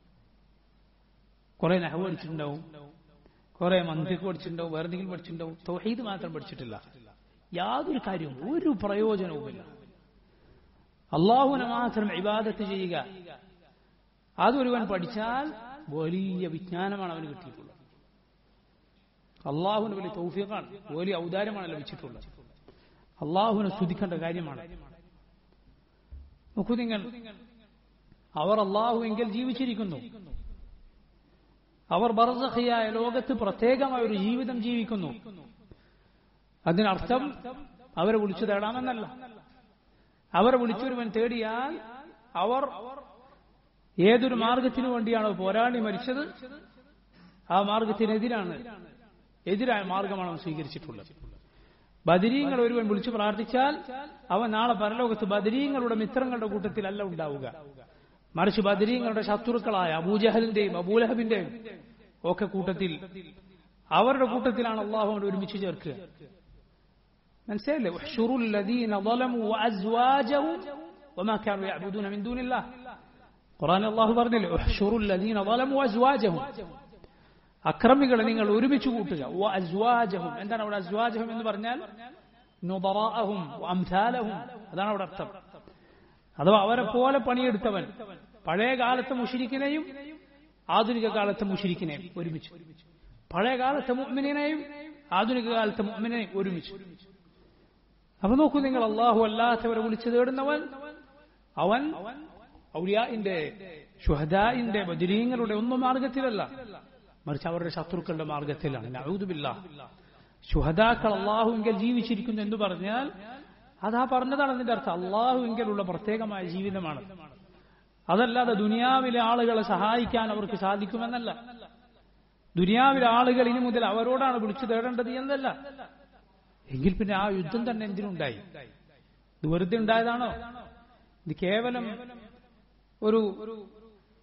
കുറെ നഹവ് പഠിച്ചിട്ടുണ്ടാവും കുറെ മന്ത്രിക്ക് പഠിച്ചിട്ടുണ്ടാവും വേറെ എന്തെങ്കിലും പഠിച്ചിട്ടുണ്ടാവും തൗഹീദ് മാത്രം പഠിച്ചിട്ടില്ല യാതൊരു കാര്യവും ഒരു പ്രയോജനവുമില്ല അള്ളാഹുവിനെ മാത്രം ഇബാദത്ത് ചെയ്യുക അതൊരുവൻ പഠിച്ചാൽ വലിയ വിജ്ഞാനമാണ് അവന് കിട്ടിയിട്ടുള്ളത് അള്ളാഹുവിന് വലിയ തൗഫീഖാണ് വലിയ ഔദാര്യമാണ് ലഭിച്ചിട്ടുള്ളത് അള്ളാഹുവിനെ സ്തുതിക്കേണ്ട കാര്യമാണ് നോക്കൂ നിങ്ങൾ അവർ അള്ളാഹുവെങ്കിൽ ജീവിച്ചിരിക്കുന്നു അവർ ബർസഖിയായ ലോകത്ത് പ്രത്യേകമായ ഒരു ജീവിതം ജീവിക്കുന്നു അതിനർത്ഥം അവരെ വിളിച്ചു തേടാമെന്നല്ല അവരെ വിളിച്ചൊരുവൻ തേടിയാൽ അവർ ഏതൊരു മാർഗത്തിനു വേണ്ടിയാണോ പോരാളി മരിച്ചത് ആ മാർഗത്തിനെതിരാണ് എതിരായ മാർഗമാണ് അവൻ സ്വീകരിച്ചിട്ടുള്ളത് ബദരീങ്ങൾ ഒരുവൻ വിളിച്ചു പ്രാർത്ഥിച്ചാൽ അവൻ നാളെ പരലോകത്ത് ബദരീങ്ങളുടെ മിത്രങ്ങളുടെ കൂട്ടത്തിലല്ല ഉണ്ടാവുക മറിച്ച് ബദരീങ്ങളുടെ ശത്രുക്കളായ അബൂജഹലിന്റെയും അബൂലഹബിന്റെയും ഒക്കെ കൂട്ടത്തിൽ അവരുടെ കൂട്ടത്തിലാണ് അള്ളാഹുവിനോട് ഒരുമിച്ച് ചേർക്കുക മനസ്സിലായില്ലേ احشروا الذين ظلموا وازواجهم وما كانوا يعبدون من دون الله ഖുർആൻ അള്ളാഹു പറഞ്ഞില്ലേ احشروا الذين ظلموا وازواجهم അക്രമികളെ നിങ്ങൾ ഒരുമിച്ച് കൂട്ടുക അസ്വാജഹും എന്താണ് അവിടെ അസ്വാജഹും എന്ന് പറഞ്ഞാൽ നുബറാഅഹും അംസാലഹും അതാണ് അവിടെ അർത്ഥം അഥവാ അവരെ പോലെ പണിയെടുത്തവൻ പഴയ കാലത്തെ മുഷിരിക്കിനെയും ആധുനിക കാലത്തെ മുഷിരിക്കിനെയും ഒരുമിച്ച് പഴയ കാലത്തെ മുഅ്മിനെയും ആധുനിക കാലത്തെ മുഅ്മിനെയും ഒരുമിച്ച് അപ്പൊ നോക്കൂ നിങ്ങൾ അള്ളാഹു അല്ലാത്തവരെ വിളിച്ചു തേടുന്നവൻ അവൻ ഔലിയാന്റെ ഷുഹദായിന്റെ ബദരീങ്ങളുടെ ഒന്നും മാർഗത്തിലല്ല മറിച്ച് അവരുടെ ശത്രുക്കളുടെ മാർഗത്തിലാണ് നഊദുബില്ലാ ശുഹദാക്കൾ അള്ളാഹുവിങ്കൽ ജീവിച്ചിരിക്കുന്നു എന്ന് പറഞ്ഞാൽ അതാ പറഞ്ഞതാണ് അതിന്റെ അർത്ഥം അള്ളാഹുവിങ്കലുള്ള പ്രത്യേകമായ ജീവിതമാണ് അതല്ലാതെ ദുനിയാവിലെ ആളുകളെ സഹായിക്കാൻ അവർക്ക് സാധിക്കുമെന്നല്ല ദുനിയാവിലെ ആളുകൾ ഇനി മുതൽ അവരോടാണ് വിളിച്ചു തേടേണ്ടത് എന്നല്ല എങ്കിൽ പിന്നെ ആ യുദ്ധം തന്നെ എന്തിനുണ്ടായി ഇത് വെറുതെ ഉണ്ടായതാണോ ഇത് കേവലം ഒരു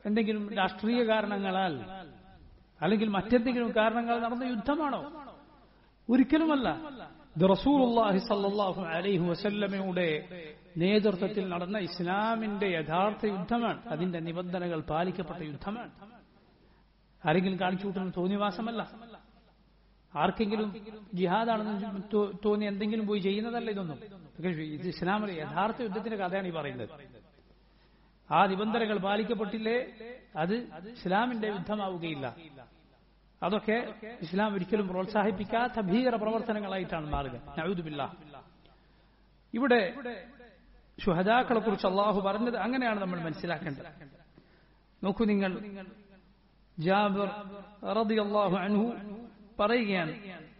എന്തെങ്കിലും രാഷ്ട്രീയ കാരണങ്ങളാൽ അല്ലെങ്കിൽ മറ്റെന്തെങ്കിലും കാരണങ്ങളാൽ നടന്ന യുദ്ധമാണോ ഒരിക്കലുമല്ല ഇത് റസൂലുള്ളാഹി സല്ലല്ലാഹു അലൈഹി വസല്ലമയുടെ നേതൃത്വത്തിൽ നടന്ന ഇസ്ലാമിന്റെ യഥാർത്ഥ യുദ്ധമാണ് അതിന്റെ നിബന്ധനകൾ പാലിക്കപ്പെട്ട യുദ്ധമാണ് ആരെങ്കിലും കാണിച്ചു കൂട്ടുന്ന തോന്നിവാസമല്ല ആർക്കെങ്കിലും ജിഹാദാണെന്ന് തോ- തോന്നി എന്തെങ്കിലും പോയി ചെയ്യുന്നതല്ല ഇതൊന്നും പക്ഷേ ഇത് ഇസ്ലാമിലെ യഥാർത്ഥ യുദ്ധത്തിന്റെ കഥയാണ് ഈ പറയുന്നത് ആ നിബന്ധനകൾ പാലിക്കപ്പെട്ടില്ലേ അത് ഇസ്ലാമിന്റെ യുദ്ധമാവുകയില്ല അതൊക്കെ ഇസ്ലാം ഒരിക്കലും പ്രോത്സാഹിപ്പിക്കാത്ത ഭീകര പ്രവർത്തനങ്ങളായിട്ടാണ് മാറുക നഴുതുമില്ല ഇവിടെ ശുഹദാക്കളെ കുറിച്ച് അള്ളാഹു പറഞ്ഞത് അങ്ങനെയാണ് നമ്മൾ മനസ്സിലാക്കേണ്ടത് നോക്കൂ നിങ്ങൾ ജാബിർ റളിയല്ലാഹു അൻഹു പറയുകയാണ്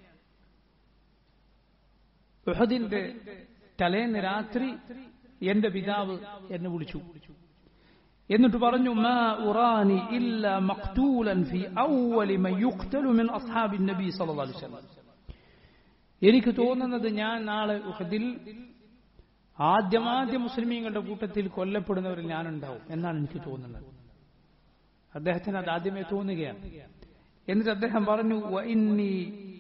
ഉഹദിന്റെ തലേന്ന് രാത്രി എന്റെ പിതാവ് എന്നെ വിളിച്ചു എന്നിട്ട് പറഞ്ഞു മാ ഉറാനി ഇല്ല മഖ്തൂലൻ ഫി അവ്വലി മൻ യുഖ്തലു മിൻ അസ്ഹാബിൻ നബി സല്ലല്ലാഹു അലൈഹി വസല്ലം എനിക്ക് തോന്നുന്നത് ഞാൻ നാളെ ഉഹദിൽ ആദ്യമാദ്യ മുസ്ലിമീങ്ങളുടെ കൂട്ടത്തിൽ കൊല്ലപ്പെടുന്നവരിൽ ഞാനുണ്ടാവും എന്നാണ് എനിക്ക് തോന്നുന്നത് അദ്ദേഹത്തിന് അത് ആദ്യമേ തോന്നുകയാണ് എന്നിട്ട് അദ്ദേഹം പറഞ്ഞു "വഇന്നി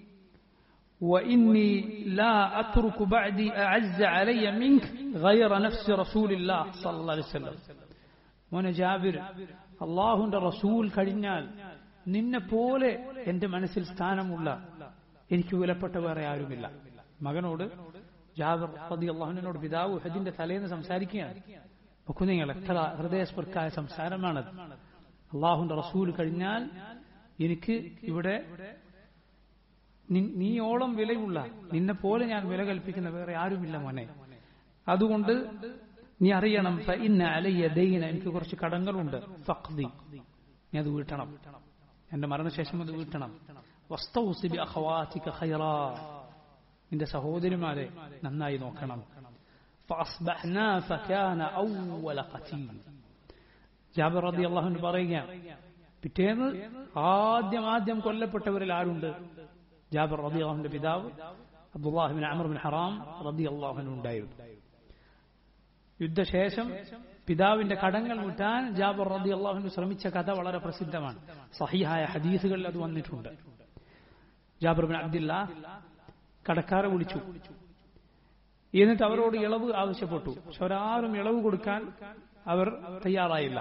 وإني لا أترك بعدي أعز علي منك غير نفس رسول الله صلى الله عليه وسلم മോനെ ജാബിർ അള്ളാഹുന്റെ റസൂൽ കഴിഞ്ഞാൽ നിന്നെ പോലെ എന്റെ മനസ്സിൽ സ്ഥാനമുള്ള എനിക്ക് വിലപ്പെട്ട വേറെ ആരുമില്ല മകനോട് ജാബിർ റതി അള്ളാഹുവിനോട് പിതാവ് ഹജിന്റെ തലേന്ന് സംസാരിക്കുകയാണ് നോക്കൂ നിങ്ങൾ എത്ര ഹൃദയസ്പർക്കായ സംസാരമാണത് അള്ളാഹുന്റെ റസൂൽ കഴിഞ്ഞാൽ എനിക്ക് ഇവിടെ നി- നീയോളം വിലയുള്ള നിന്നെ പോലെ ഞാൻ വില കൽപ്പിക്കുന്ന വേറെ ആരുമില്ല മോനെ അതുകൊണ്ട് നീ അറിയണം ഫ ഇന്ന അലയ്യ ദൈന എനിക്ക് കുറച്ച് കടങ്ങളുണ്ട് ഫഖ്ദി നീ അത് വീട്ടണം എന്റെ മരണശേഷം അത് വീട്ടണം വസ്തൗസി ബി അഖവാതിക ഖൈറാ നിന്റെ സഹോദരിമാരെ നന്നായി നോക്കണം فأصبحنا فكان أول قتيل ജാബിർ റതി അള്ളാഹുവിന് പറയുകയാണ് പിറ്റേന്ന് ആദ്യം ആദ്യം കൊല്ലപ്പെട്ടവരിൽ ആരുണ്ട് ജാബിർ റതി അള്ളാഹുവിന്റെ പിതാവ് അബ്ദുല്ലാഹിബിൻ അമർ ബിൻ ഹറാം റതി അള്ളാഹുവിന് ഉണ്ടായിരുന്നു യുദ്ധശേഷം പിതാവിന്റെ കടങ്ങൾ മുട്ടാൻ ജാബർ റതി അള്ളാഹുവിന് ശ്രമിച്ച കഥ വളരെ പ്രസിദ്ധമാണ് സഹിഹായ ഹദീസുകളിൽ അത് വന്നിട്ടുണ്ട് ജാബർ ബിൻ അബ്ദില്ല കടക്കാരെ വിളിച്ചു എന്നിട്ട് അവരോട് ഇളവ് ആവശ്യപ്പെട്ടു പക്ഷെ അവരാരും ഇളവ് കൊടുക്കാൻ അവർ തയ്യാറായില്ല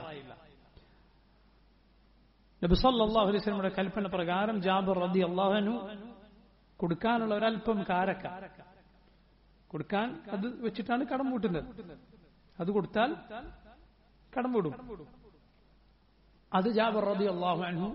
നബി സല്ലല്ലാഹു അലൈഹി വസല്ലമയുടെ കൽപ്പന പ്രകാരം ജാബിർ റതി അള്ളാഹുനു കൊടുക്കാനുള്ള ഒരല്പം കാരക്ക കൊടുക്കാൻ അത് വെച്ചിട്ടാണ് കടം വീട്ടുന്നത് അത് കൊടുത്താൽ കടം വിടും അത് ജാബിർ റതി അള്ളാഹു അൻഹു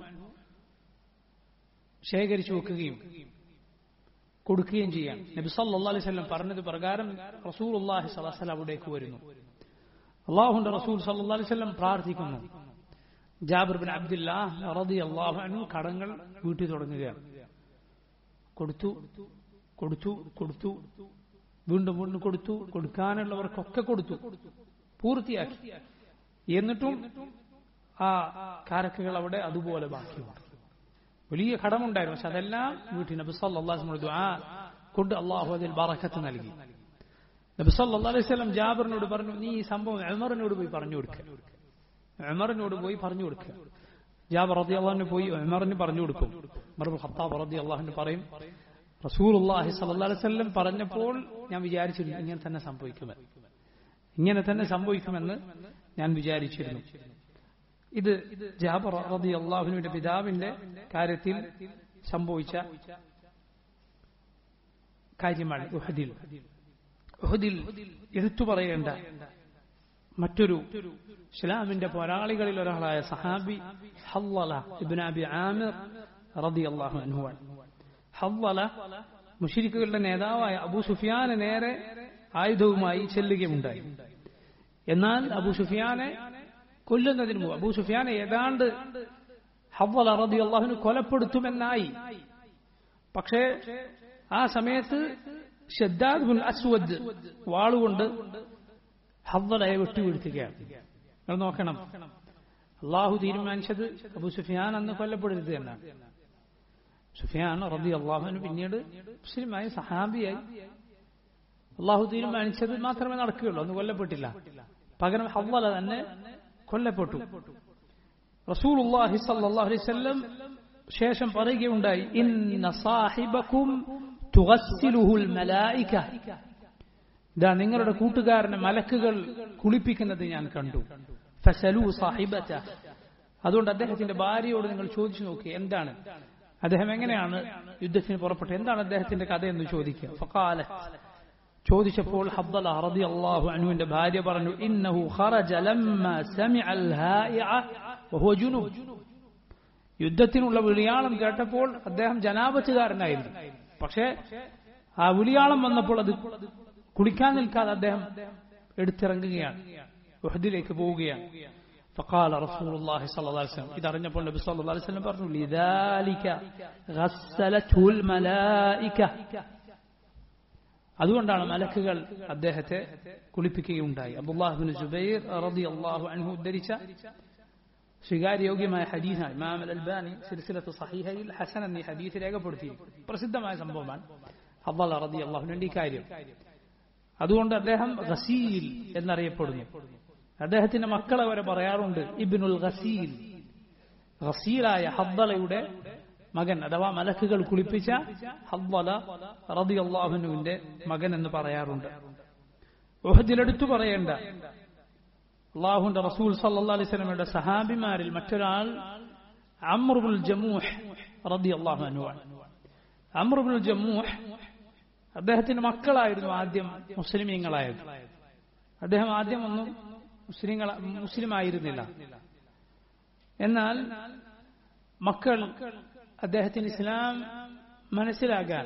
ശേഖരിച്ചു വെക്കുകയും കൊടുക്കുകയും ചെയ്യാം നബി സല്ലല്ലാഹു അലൈഹി വസല്ലം പറഞ്ഞത് പ്രകാരം റസൂലുള്ളാഹി സ്വല്ലല്ലാഹു അലൈഹി വസല്ലം അവിടേക്ക് വരുന്നു അള്ളാഹുന്റെ റസൂൽ സല്ലല്ലാഹു അലൈഹി വസല്ലം പ്രാർത്ഥിക്കുന്നു ജാബിർ ബിൻ അബ്ദുല്ലാ റളിയല്ലാഹു അൻഹു കടങ്ങൾ വീട്ടി തുടങ്ങുകയാണ് കൊടുത്തു കൊടുത്തു കൊടുത്തു വീണ്ടും വീണ്ടും കൊടുത്തു കൊടുക്കാനുള്ളവർക്കൊക്കെ കൊടുത്തു പൂർത്തിയാക്കി എന്നിട്ടും ആ കാരക്കുകൾ അവിടെ അതുപോലെ ബാക്കിയുണ്ട് വലിയ കടമുണ്ടായിരുന്നു പക്ഷെ അതെല്ലാം വീട്ടിൽ നബി സല്ലാസ്മോട് ദുആ കൊണ്ട് അള്ളാഹു അതിൽ ബറക്കത്ത് നൽകി നബി സല്ലാ അലൈഹി സ്വലം ജാബറിനോട് പറഞ്ഞു നീ ഈ സംഭവം ഉമറിനോട് പോയി പറഞ്ഞു കൊടുക്കുക ഉമറിനോട് പോയി പറഞ്ഞു കൊടുക്കുക ജാബർ റതി അള്ളാഹിന് പോയി ഉമറിന് പറഞ്ഞു കൊടുക്കും ഉമർ ഖത്താബ് റതി അള്ളാഹിന് പറയും റസൂൽ അള്ളാഹി സല്ലാ അലൈഹി സ്വലം പറഞ്ഞപ്പോൾ ഞാൻ വിചാരിച്ചിരുന്നു ഇങ്ങനെ തന്നെ സംഭവിക്കുമെന്ന് ഇങ്ങനെ തന്നെ സംഭവിക്കുമെന്ന് ഞാൻ വിചാരിച്ചിരുന്നു ഇത് ജാബർ റതി അള്ളാഹുവിന്റെ പിതാവിന്റെ കാര്യത്തിൽ സംഭവിച്ച കാര്യമാണ് ഉഹദിൽ ഉഹദിൽ എടുത്തു പറയേണ്ട മറ്റൊരു ഇസ്ലാമിന്റെ പോരാളികളിൽ ഒരാളായ സഹാബി ഹവ്വല ഇബ്നു അബി ആമിർ റതി അള്ളാഹു അനുവാണ് ഹവ്വല മുഷിരിക്കുകളുടെ നേതാവായ അബൂ സുഫിയാന് നേരെ ആയുധവുമായി ചെല്ലുകയുണ്ടായി എന്നാൽ അബൂ സുഫിയാനെ കൊല്ലുന്നതിന് മുമ്പ് അബൂ സുഫിയാനെ ഏതാണ്ട് ഹവ്വല റതി അള്ളാഹുന് കൊലപ്പെടുത്തുമെന്നായി പക്ഷേ ആ സമയത്ത് ഷദ്ദാദ് ബുൽ അസ്വദ് വാളുകൊണ്ട് ഹവ്വലയെ വെട്ടിവീഴ്ത്തുകയാണ് നിങ്ങൾ നോക്കണം അള്ളാഹു തീരുമാനിച്ചത് അബു സുഫിയാൻ അന്ന് കൊല്ലപ്പെടരുത് എന്നാണ് സുഫിയാൻ റബി അള്ളാഹുവിന് പിന്നീട് മുസ്ലിമായി സഹാബിയായി അള്ളാഹു തീരുമാനിച്ചത് മാത്രമേ നടക്കുകയുള്ളൂ അന്ന് കൊല്ലപ്പെട്ടില്ല പകരം ഹവ്വല തന്നെ കൊല്ലപ്പെട്ടു റസൂലുള്ളാഹി സല്ലല്ലാഹു അലൈഹി വസല്ലം ശേഷം പറയുകയുണ്ടായി ഇന്ന സാഹിബക്കും തുഗസ്സിലുഹുൽ മലായിക ഇതാ നിങ്ങളുടെ കൂട്ടുകാരനെ മലക്കുകൾ കുളിപ്പിക്കുന്നത് ഞാൻ കണ്ടു ഫസലു സാഹിബത അതുകൊണ്ട് അദ്ദേഹത്തിന്റെ ഭാര്യയോട് നിങ്ങൾ ചോദിച്ചു നോക്കി എന്താണ് അദ്ദേഹം എങ്ങനെയാണ് യുദ്ധത്തിന് പുറപ്പെട്ടത് എന്താണ് അദ്ദേഹത്തിന്റെ കഥയെന്ന് ചോദിക്കുക ഫഖാല ചോദിച്ചപ്പോൾ ഹബ്ദല റതി അള്ളാഹു അനുവിന്റെ ഭാര്യ പറഞ്ഞു ഇന്നഹു ഖറജ ലമ്മ സമിഅൽ ഹായിഅ വഹുവ ജുനുബ് യുദ്ധത്തിനുള്ള വിളിയാളം കേട്ടപ്പോൾ അദ്ദേഹം ജനാപത്തുകാരനായിരുന്നു പക്ഷേ ആ വിളിയാളം വന്നപ്പോൾ അത് കുളിക്കാൻ നിൽക്കാതെ അദ്ദേഹം എടുത്തിറങ്ങുകയാണ് ഉഹദിലേക്ക് പോവുകയാണ് فقال رسول الله صلى الله عليه وسلم إذا رجع النبي صلى الله عليه وسلم പറഞ്ഞു لذلك غسلته الملائكة അതുകൊണ്ടാണ് മലക്കുകൾ അദ്ദേഹത്തെ കുളിപ്പിക്കുകയുണ്ടായി അബ്ദുല്ലാഹിബിൻ ജുബൈർ റതി അള്ളാഹു അൻഹു ഉദ്ധരിച്ച സ്വീകാര്യോഗ്യമായ ഹദീസാണ് ഇമാം അൽ അൽബാനി സിൽസിലത്ത് സഹീഹയിൽ ഹസൻ എന്നീ ഹദീസ് രേഖപ്പെടുത്തി പ്രസിദ്ധമായ സംഭവമാണ് അബ്ദുള്ള റതി അള്ളാഹുവിന്റെ ഈ കാര്യം അതുകൊണ്ട് അദ്ദേഹം ഗസീൽ എന്നറിയപ്പെടുന്നു അദ്ദേഹത്തിന്റെ മക്കളെ വരെ പറയാറുണ്ട് ഇബിനുൽ ഗസീൽ ഗസീലായ ഹബ്ദലയുടെ മകൻ അഥവാ മലക്കുകൾ കുളിപ്പിച്ച ഹബ്ബല റതി അള്ളാഹുനുവിന്റെ മകൻ എന്ന് പറയാറുണ്ട് ഉഹദിലെടുത്തു പറയേണ്ട അള്ളാഹുന്റെ റസൂൽ സല്ലാ അലൈഹി സ്വലമയുടെ സഹാബിമാരിൽ മറ്റൊരാൾ അമ്രുബുൽ ജമൂഹ് റതി അള്ളാഹു അനുവാണ് അമ്രുബുൽ ജമൂഹ് അദ്ദേഹത്തിന്റെ മക്കളായിരുന്നു ആദ്യം മുസ്ലിമീങ്ങളായത് അദ്ദേഹം ആദ്യം ഒന്നും മുസ്ലിങ്ങൾ മുസ്ലിം ആയിരുന്നില്ല എന്നാൽ മക്കൾ അദ്ദേഹത്തിന് ഇസ്ലാം മനസ്സിലാകാൻ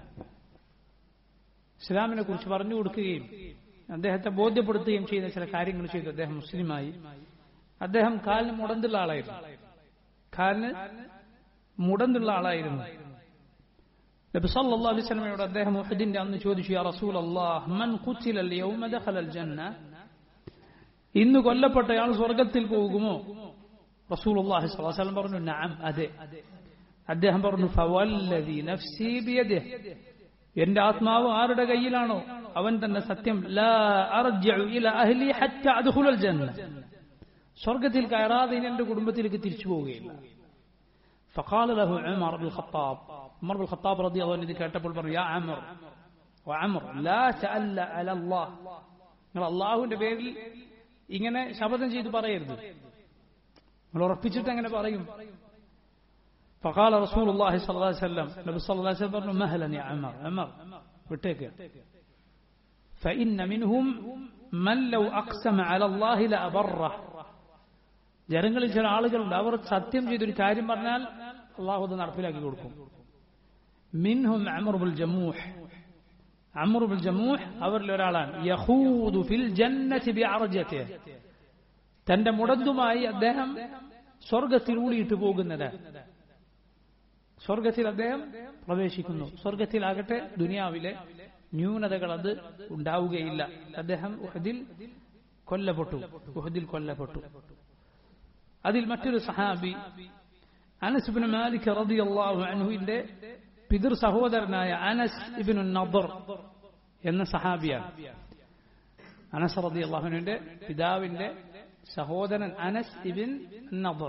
ഇസ്ലാമിനെ കുറിച്ച് പറഞ്ഞു കൊടുക്കുകയും അദ്ദേഹത്തെ ബോധ്യപ്പെടുത്തുകയും ചെയ്യുന്ന ചില കാര്യങ്ങൾ ചെയ്തു അദ്ദേഹം മുസ്ലിമായി അദ്ദേഹം കാലിന് മുടന്തുള്ള ആളായിരുന്നു കാലിന് മുടന്തുള്ള ആളായിരുന്നു നബി സല്ലല്ലാഹു അലൈഹി വസല്ലമയോട് അദ്ദേഹം ഉഹദിന്റെ അന്ന് ചോദിച്ചു യാ റസൂലല്ലാഹ് മൻ ഖുതില അൽ-യൗമ ദഖല അൽ-ജന്ന ഇന്ന് കൊല്ലപ്പെട്ടയാൾ സ്വർഗത്തിൽ പോകുമോ റസൂലുള്ളാഹി സ്വല്ലല്ലാഹു അലൈഹി വസല്ലം പറഞ്ഞു നഅം അതെ അദ്ദേഹം പറഞ്ഞു ഫവല്ലദി നഫ്സി ബിയദിഹി എന്റെ ആത്മാവ് ആരുടെ കയ്യിലാണോ അവൻ തന്നെ സത്യം ലാ അർജിഉ ഇല അഹ്ലി ഹത്ത അദ്ഖുലൽ ജന്ന സ്വർഗത്തിൽ കയറാതെ ഇനി എന്റെ കുടുംബത്തിലേക്ക് തിരിച്ചു പോവുകയില്ല فقال له عمر بن الخطاب عمر بن الخطاب رضي الله عنه കേട്ടപ്പോൾ പറഞ്ഞു യാ അമർ وعمر لا تألى على الله നിങ്ങൾ അള്ളാഹുവിന്റെ പേരിൽ ഇങ്ങനെ ശപഥം ചെയ്ത് പറയരുത് നിങ്ങൾ ഉറപ്പിച്ചിട്ട് എങ്ങനെ പറയും فقال رسول الله صلى الله عليه وسلم نبي صلى الله عليه وسلم പറഞ്ഞു مهلا يا عمر عمر വിട്ടേക്ക് فإن منهم من لو أقسم على الله لأبره ജനങ്ങളിൽ ചില ആളുകളുണ്ട് അവർ സത്യം ചെയ്തൊരു കാര്യം പറഞ്ഞാൽ അള്ളാഹു അത് നടപ്പിലാക്കി കൊടുക്കും മിൻഹും അമറുബുൽ ജമൂഹ് അമറുബുൽ ജമൂഹ് അവരിൽ ഒരാളാണ് യഹൂദു ഫിൽ ജന്നതി ബിഅർജതി തന്റെ മുടന്തുമായി അദ്ദേഹം സ്വർഗത്തിൽ ഊളിയിട്ട് പോകുന്നത് സ്വർഗത്തിൽ അദ്ദേഹം പ്രവേശിക്കുന്നു സ്വർഗത്തിലാകട്ടെ ദുനിയാവിലെ ന്യൂനതകൾ അത് ഉണ്ടാവുകയില്ല അദ്ദേഹം ഉഹദിൽ കൊല്ലപ്പെട്ടു ഉഹദിൽ കൊല്ലപ്പെട്ടു അതിൽ മറ്റൊരു സഹാബി അനസ് ഇബ്നു മാലിക് റളിയല്ലാഹു അൻഹുവിന്റെ പിതൃ സഹോദരനായ അനസ് ഇബ്നു നദർ എന്ന സഹാബിയാണ് അനസ് റളിയല്ലാഹു അൻഹുവിന്റെ പിതാവിന്റെ സഹോദരൻ അനസ് ഇബിൻ നദർ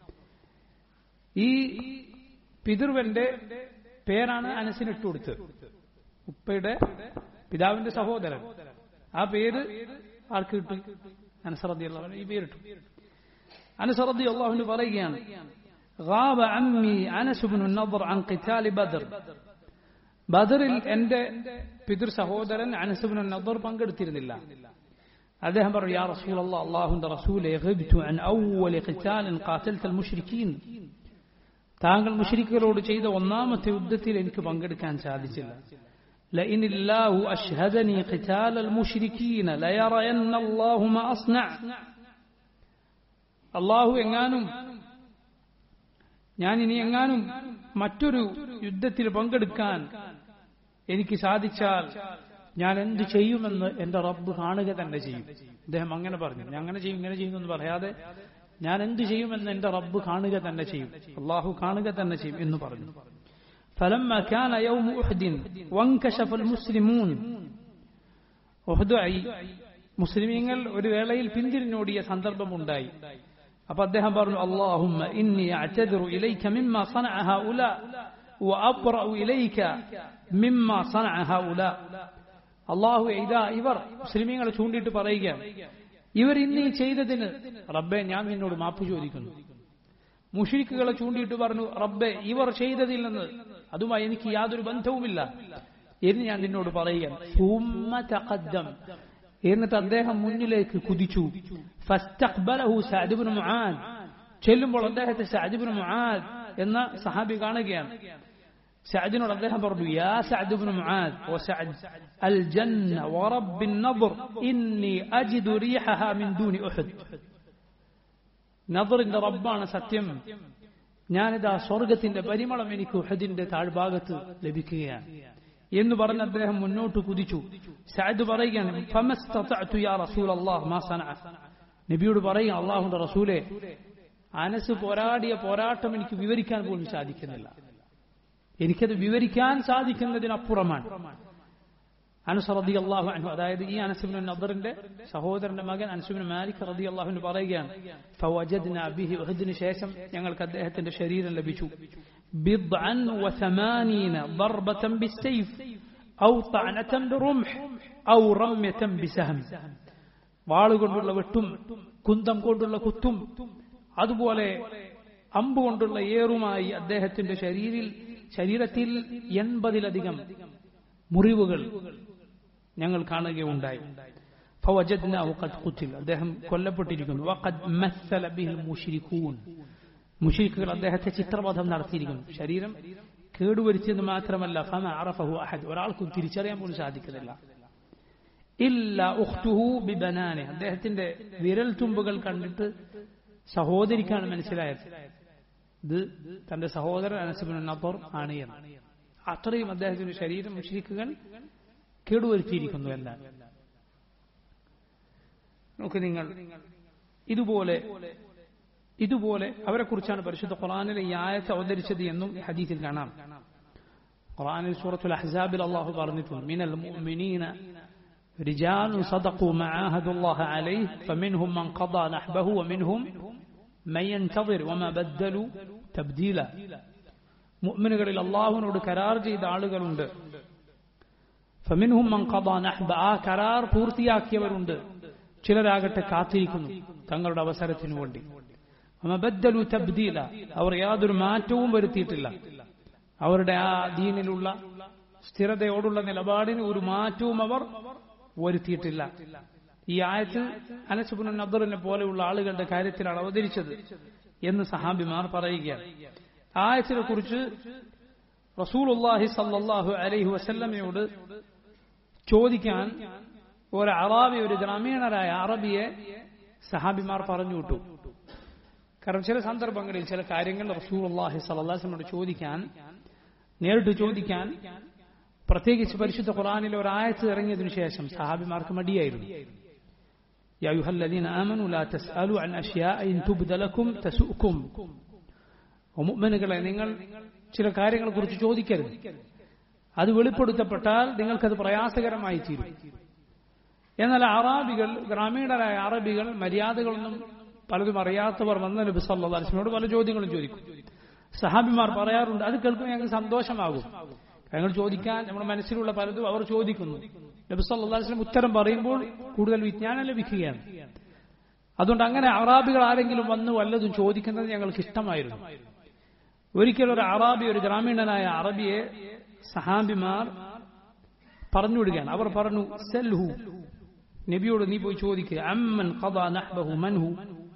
ഈ പിതൃവന്റെ പേരാണ് അനസിന് ഇട്ടുകൊടുത്തത് ഉപ്പയുടെ പിതാവിന്റെ സഹോദരൻ ആ പേര് ആൾക്ക് കിട്ടി അനസ് റളിയല്ലാഹു ഈ പേരിട്ടു അനസ് റളിയല്ലാഹു അൻഹു പറയുകയാണ് غاب عمي أنس بن النضر عن قتال بدر ബദറിൽ എന്റെ പിതൃ സഹോദരൻ അനസുബിൻ നദർ പങ്കെടുത്തിരുന്നില്ല അദ്ദേഹം പറഞ്ഞു യാ റസൂൽ അള്ളാഹുന്റെ റസൂലെ غبت عن أول قتال قاتلت المشركين താങ്കൾ മുഷരിക്കുകളോട് ചെയ്ത ഒന്നാമത്തെ യുദ്ധത്തിൽ എനിക്ക് പങ്കെടുക്കാൻ സാധിച്ചില്ല لئن الله أشهدني قتال المشركين ليرين الله ما أصنع അള്ളാഹു എങ്ങാനും ഞാൻ ഇനി എങ്ങാനും മറ്റൊരു യുദ്ധത്തിൽ പങ്കെടുക്കാൻ എനിക്ക് സാധിച്ചാൽ ഞാൻ എന്ത് ചെയ്യുമെന്ന് എന്റെ റബ്ബ് കാണുക തന്നെ ചെയ്യും അദ്ദേഹം അങ്ങനെ പറഞ്ഞു ഞാൻ അങ്ങനെ ചെയ്യും ഇങ്ങനെ ചെയ്യുമെന്ന് പറയാതെ ഞാൻ എന്ത് ചെയ്യുമെന്ന് എന്റെ റബ്ബ് കാണുക തന്നെ ചെയ്യും അള്ളാഹു കാണുക തന്നെ ചെയ്യും എന്ന് പറഞ്ഞു فلما كان يوم أحد وانكشف المسلمون أحد മുസ്ലിമീങ്ങൾ ഒരു വേളയിൽ പിന്തിരിഞ്ഞോടിയ സന്ദർഭമുണ്ടായി അപ്പൊ അദ്ദേഹം പറഞ്ഞു അള്ളാഹുമ്മ ഇന്നി അഅ്തദിറു ഇലൈക മിമ്മ സനഅ ഹൗലാ വഅബ്റഉ ഇലൈക മിമ്മ സനഅ ഹൗലാ അള്ളാഹു ഇതാ ഇവർ മുസ്ലിമീങ്ങളെ ചൂണ്ടിയിട്ട് പറയുകയാണ് ഇവർ ഇന്ന് ഈ ചെയ്തതിന് റബ്ബെ ഞാൻ നിന്നോട് മാപ്പ് ചോദിക്കുന്നു മുഷിരിക്കുകളെ ചൂണ്ടിയിട്ട് പറഞ്ഞു റബ്ബെ ഇവർ ചെയ്തതിൽ നിന്ന് അതുമായി എനിക്ക് യാതൊരു ബന്ധവുമില്ല എന്ന് ഞാൻ നിന്നോട് പറയുകയാണ് സുമ്മ തഖദ്ദം എന്നിട്ട് അദ്ദേഹം മുന്നിലേക്ക് കുതിച്ചു ഫസ്തഖ്ബലഹു സഅദ് ഇബ്നു മുആദ് ചെല്ലുമ്പോൾ അദ്ദേഹത്തെ സഅദ് ഇബ്നു മുആദ് എന്ന സഹാബി കാണുകയാണ് സഅദിനോട് അദ്ദേഹം പറഞ്ഞു യാ സഅദ് ഇബ്നു മുആദ് ഓ സഅദ് അൽ ജന്ന വറബ്ബി النضر ഇന്നി അജിദു റീഹഹാ മിൻ ദൂനി ഉഹദ് നദറിന്റെ റബ്ബാണ് സത്യം ഞാനിതാ സ്വർഗത്തിന്റെ പരിമളം എനിക്ക് ഉഹദിന്റെ താഴ്ഭാഗത്ത് ലഭിക്കുകയാണ് എന്ന് പറഞ്ഞ് അദ്ദേഹം മുന്നോട്ട് കുതിച്ചു സഅദ് പറയുകയാണ് ഫമസ്തതഅതു യാ റസൂലല്ലാഹ് മാ സനഅ നബിയോട് പറയുക അള്ളാഹുന്റെ റസൂലെ അനസ് പോരാടിയ പോരാട്ടം എനിക്ക് വിവരിക്കാൻ പോലും സാധിക്കുന്നില്ല എനിക്കത് വിവരിക്കാൻ സാധിക്കുന്നതിനപ്പുറമാണ് അനസ് റതി അള്ളാഹു അൻഹു അതായത് ഈ അനസുബിൻ നദറിന്റെ സഹോദരന്റെ മകൻ അനസുബിൻ മാലിക് റതി അള്ളാഹുവിന് പറയുകയാണ് ഫവജദ്ന ബിഹി ഉഹദിന് ശേഷം ഞങ്ങൾക്ക് അദ്ദേഹത്തിന്റെ ശരീരം ലഭിച്ചു ബിദ്അൻ വസമാനീന ضربة بالسيف أو طعنة برمح أو رمية بسهم വാളുകൊണ്ടുള്ള വെട്ടും കുന്തം കൊണ്ടുള്ള കുത്തും അതുപോലെ അമ്പ് കൊണ്ടുള്ള ഏറുമായി അദ്ദേഹത്തിന്റെ ശരീരിൽ ശരീരത്തിൽ എൺപതിലധികം മുറിവുകൾ ഞങ്ങൾ കാണുകയുണ്ടായി فوجدناه قد قتل അദ്ദേഹം കൊല്ലപ്പെട്ടിരിക്കുന്നു وقد مثل به المشركون മുഷിരിക്കുകൾ അദ്ദേഹത്തെ ചിത്രവധം നടത്തിയിരിക്കുന്നു ശരീരം കേടുവരുത്തിയെന്ന് മാത്രമല്ല ഫമ അറഫഹു അഹദ് ഒരാൾക്കും തിരിച്ചറിയാൻ പോലും സാധിക്കുന്നില്ല ഇല്ല ഉഖ്തുഹു ബിബനാനെ അദ്ദേഹത്തിന്റെ വിരൽ തുമ്പുകൾ കണ്ടിട്ട് സഹോദരിക്കാണ് മനസ്സിലായത് ഇത് തന്റെ സഹോദരൻ അനസബിൻ നബർ ആണ് എന്ന് അത്രയും അദ്ദേഹത്തിന്റെ ശരീരം മുഷിരിക്കുകൾ കേടുവരുത്തിയിരിക്കുന്നു എല്ലാം നോക്ക് നിങ്ങൾ ഇതുപോലെ ഇതുപോലെ അവരെ കുറിച്ചാണ് പരിശുദ്ധ ഖുറാനിലെ ഈ ആയത്ത് അവതരിച്ചത് എന്നും ഈ ഹദീസിൽ കാണാം ഖുറാനിൽ സൂറത്തുൽ അഹ്സാബിൽ അള്ളാഹു പറഞ്ഞിട്ടുണ്ട് മിനൽ മുഅ്മിനീന رجال صدقوا ما عاهدوا الله عليه فمنهم من قضى نحبه ومنهم من ينتظر وما بدلوا تبديلا മുഅ്മിനുകളിൽ അള്ളാഹുവിനോട് കരാർ ചെയ്ത ആളുകളുണ്ട് ഫമിൻഹും മൻ ഖദാ നഹ്ബ ആ കരാർ പൂർത്തിയാക്കിയവരുണ്ട് ചിലരാകട്ടെ കാത്തിരിക്കുന്നു തങ്ങളുടെ അവസരത്തിനു വേണ്ടി ബദ്ദലു തബ്ദീല അവർ യാതൊരു മാറ്റവും വരുത്തിയിട്ടില്ല അവരുടെ ആ ദീനിലുള്ള സ്ഥിരതയോടുള്ള നിലപാടിന് ഒരു മാറ്റവും അവർ വരുത്തിയിട്ടില്ല ഈ ആയത്ത് അനസുബുൻ നദറിനെ പോലെയുള്ള ആളുകളുടെ കാര്യത്തിലാണ് അവതരിച്ചത് എന്ന് സഹാബിമാർ പറയുകയാണ് ആയത്തിനെ കുറിച്ച് റസൂലുല്ലാഹി സല്ലാഹു അലൈഹി വസല്ലമയോട് ചോദിക്കാൻ ഒരു അറാബി ഒരു ഗ്രാമീണരായ അറബിയെ സഹാബിമാർ പറഞ്ഞു വിട്ടു കാരണം ചില സന്ദർഭങ്ങളിൽ ചില കാര്യങ്ങൾ റസൂൽ അള്ളാഹി സല്ലാസിനോട് ചോദിക്കാൻ നേരിട്ട് ചോദിക്കാൻ പ്രത്യേകിച്ച് പരിശുദ്ധ ഖുറാനിലെ ഒരു ആയത്ത് ഇറങ്ങിയതിനു ശേഷം സഹാബിമാർക്ക് മടിയായിരുന്നു يا أيها الذين آمنوا لا تسألوا عن أشياء إن تبد لكم تسؤكم മുഅ്മിനുകളെ നിങ്ങൾ ചില കാര്യങ്ങളെ കുറിച്ച് ചോദിക്കരുത് അത് വെളിപ്പെടുത്തപ്പെട്ടാൽ നിങ്ങൾക്കത് പ്രയാസകരമായി തീരും എന്നാൽ അറാബികൾ ഗ്രാമീണരായ അറബികൾ മര്യാദകളൊന്നും പലതും അറിയാത്തവർ വന്ന നബി സല്ലാസ്മിനോട് പല ചോദ്യങ്ങളും ചോദിക്കും സഹാബിമാർ പറയാറുണ്ട് അത് കേൾക്കുമ്പോൾ ഞങ്ങൾക്ക് സന്തോഷമാകും ഞങ്ങൾ ചോദിക്കാൻ നമ്മുടെ മനസ്സിലുള്ള പലതും അവർ ചോദിക്കുന്നു നബി സല്ലാസ്ലം ഉത്തരം പറയുമ്പോൾ കൂടുതൽ വിജ്ഞാനം ലഭിക്കുകയാണ് അതുകൊണ്ട് അങ്ങനെ അറാബികൾ ആരെങ്കിലും വന്ന് വല്ലതും ചോദിക്കുന്നത് ഞങ്ങൾക്ക് ഇഷ്ടമായിരുന്നു ഒരിക്കൽ ഒരു അറാബി ഒരു ഗ്രാമീണനായ അറബിയെ സഹാബിമാർ പറഞ്ഞുവിടുകയാണ് അവർ പറഞ്ഞു സെൽഹു നബിയോട് നീ പോയി ചോദിക്കുക അമ്മൻ ഖദാ നഹ്ബഹു മൻഹു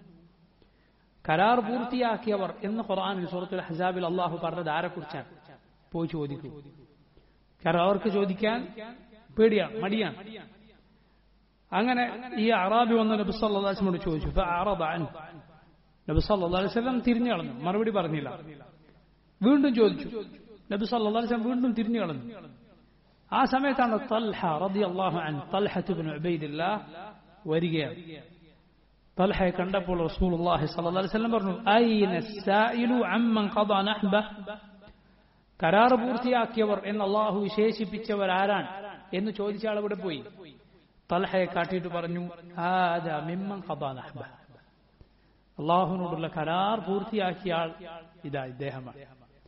കരാർ പൂർത്തിയാക്കിയവർ എന്ന് ഖുർആനിൽ സൂറത്തുൽ ഹസാബിൽ അള്ളാഹു പറഞ്ഞത് ആരെക്കുറിച്ചാണ് പോയി ചോദിക്കൂ കാരണം അവർക്ക് ചോദിക്കാൻ പേടിയാണ് മടിയാണ് അങ്ങനെ ഈ അറാബി വന്ന നബി സല്ലാസ്മോട് ചോദിച്ചു നബി സല്ലാ അലൈവല്ലം തിരിഞ്ഞു കളഞ്ഞു മറുപടി പറഞ്ഞില്ല വീണ്ടും ചോദിച്ചു നബി സല്ലാ അലൈവലം വീണ്ടും തിരിഞ്ഞു കളഞ്ഞു ആ സമയത്താണ് തൽഹ റതി അള്ളാഹു അൻ തൽഹത്തുബിൻ ഉബൈദില്ല വരികയാണ് തൽഹയെ കണ്ടപ്പോൾ റസൂൽ അള്ളാഹി സല്ലല്ലാഹു അലൈഹി വസല്ലം പറഞ്ഞു ഐന സായിലു അമ്മൻ ഖദാ നഹ്ബ കരാർ പൂർത്തിയാക്കിയവർ എന്ന് അള്ളാഹു വിശേഷിപ്പിച്ചവർ ആരാണ് എന്ന് ചോദിച്ച ആൾ ഇവിടെ പോയി തൽഹയെ കാട്ടിയിട്ട് പറഞ്ഞു ആദാ മിമ്മൻ ഖദാ നഹ്ബ അള്ളാഹുവിനോടുള്ള കരാർ പൂർത്തിയാക്കിയ ആൾ ഇതാ ഇദ്ദേഹമാണ്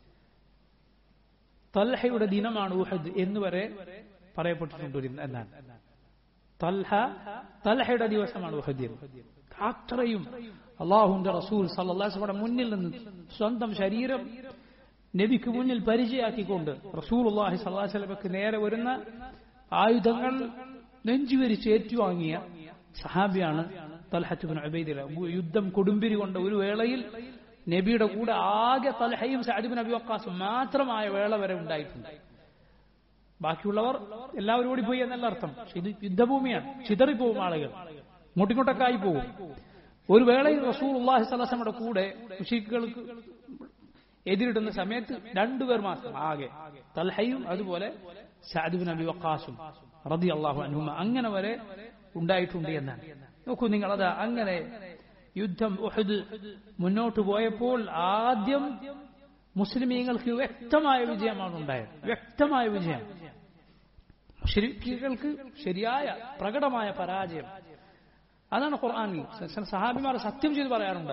തൽഹയുടെ ദിനമാണ് ഉഹദ് എന്ന് വരെ പറയപ്പെട്ടിട്ടുണ്ട് ഒരു എന്നാണ് തൽഹ തൽഹയുടെ ദിവസമാണ് ഉഹദ് എന്ന്. അത്രയും അള്ളാഹുന്റെ റസൂൽ സല്ലാസ്മയുടെ മുന്നിൽ നിന്ന് സ്വന്തം ശരീരം നബിക്ക് മുന്നിൽ പരിചയാക്കിക്കൊണ്ട് റസൂൽ അള്ളാഹി സല്ലാസ്ലമക്ക് നേരെ വരുന്ന ആയുധങ്ങൾ നെഞ്ചുവരിച്ച് ഏറ്റുവാങ്ങിയ സഹാബിയാണ് തൽഹത്തുബിൻ അബൈദില യുദ്ധം കൊടുമ്പിരി കൊണ്ട ഒരു വേളയിൽ നബിയുടെ കൂടെ ആകെ തൽഹയും സാദിബിൻ അബി വക്കാസും മാത്രമായ വേള വരെ ഉണ്ടായിട്ടുണ്ട് ബാക്കിയുള്ളവർ എല്ലാവരും ഓടിപ്പോയി എന്നല്ല അർത്ഥം പക്ഷെ ഇത് യുദ്ധഭൂമിയാണ് ചിതറിപ്പോവും ആളുകൾ മുട്ടിങ്ങോട്ടൊക്കെ ആയി പോകും ഒരു വേളയിൽ റസൂൽ അള്ളാഹി സ്വലാസമ്മയുടെ കൂടെ മുഷീഖുകൾക്ക് എതിരിടുന്ന സമയത്ത് രണ്ടുപേർ മാത്രം ആകെ തൽഹയും അതുപോലെ സാദിബിൻ അബി വക്കാസും റതി അള്ളാഹു അനുമ അങ്ങനെ വരെ ഉണ്ടായിട്ടുണ്ട് എന്നാണ് നോക്കൂ നിങ്ങൾ അത് അങ്ങനെ യുദ്ധം ഉഹദ് മുന്നോട്ട് പോയപ്പോൾ ആദ്യം മുസ്ലിമീങ്ങൾക്ക് വ്യക്തമായ വിജയമാണ് ഉണ്ടായത് വ്യക്തമായ വിജയം മുസ്ലിങ്ങൾക്ക് ശരിയായ പ്രകടമായ പരാജയം അതാണ് ഖുർആാനിൽ സഹാബിമാർ സത്യം ചെയ്ത് പറയാറുണ്ട്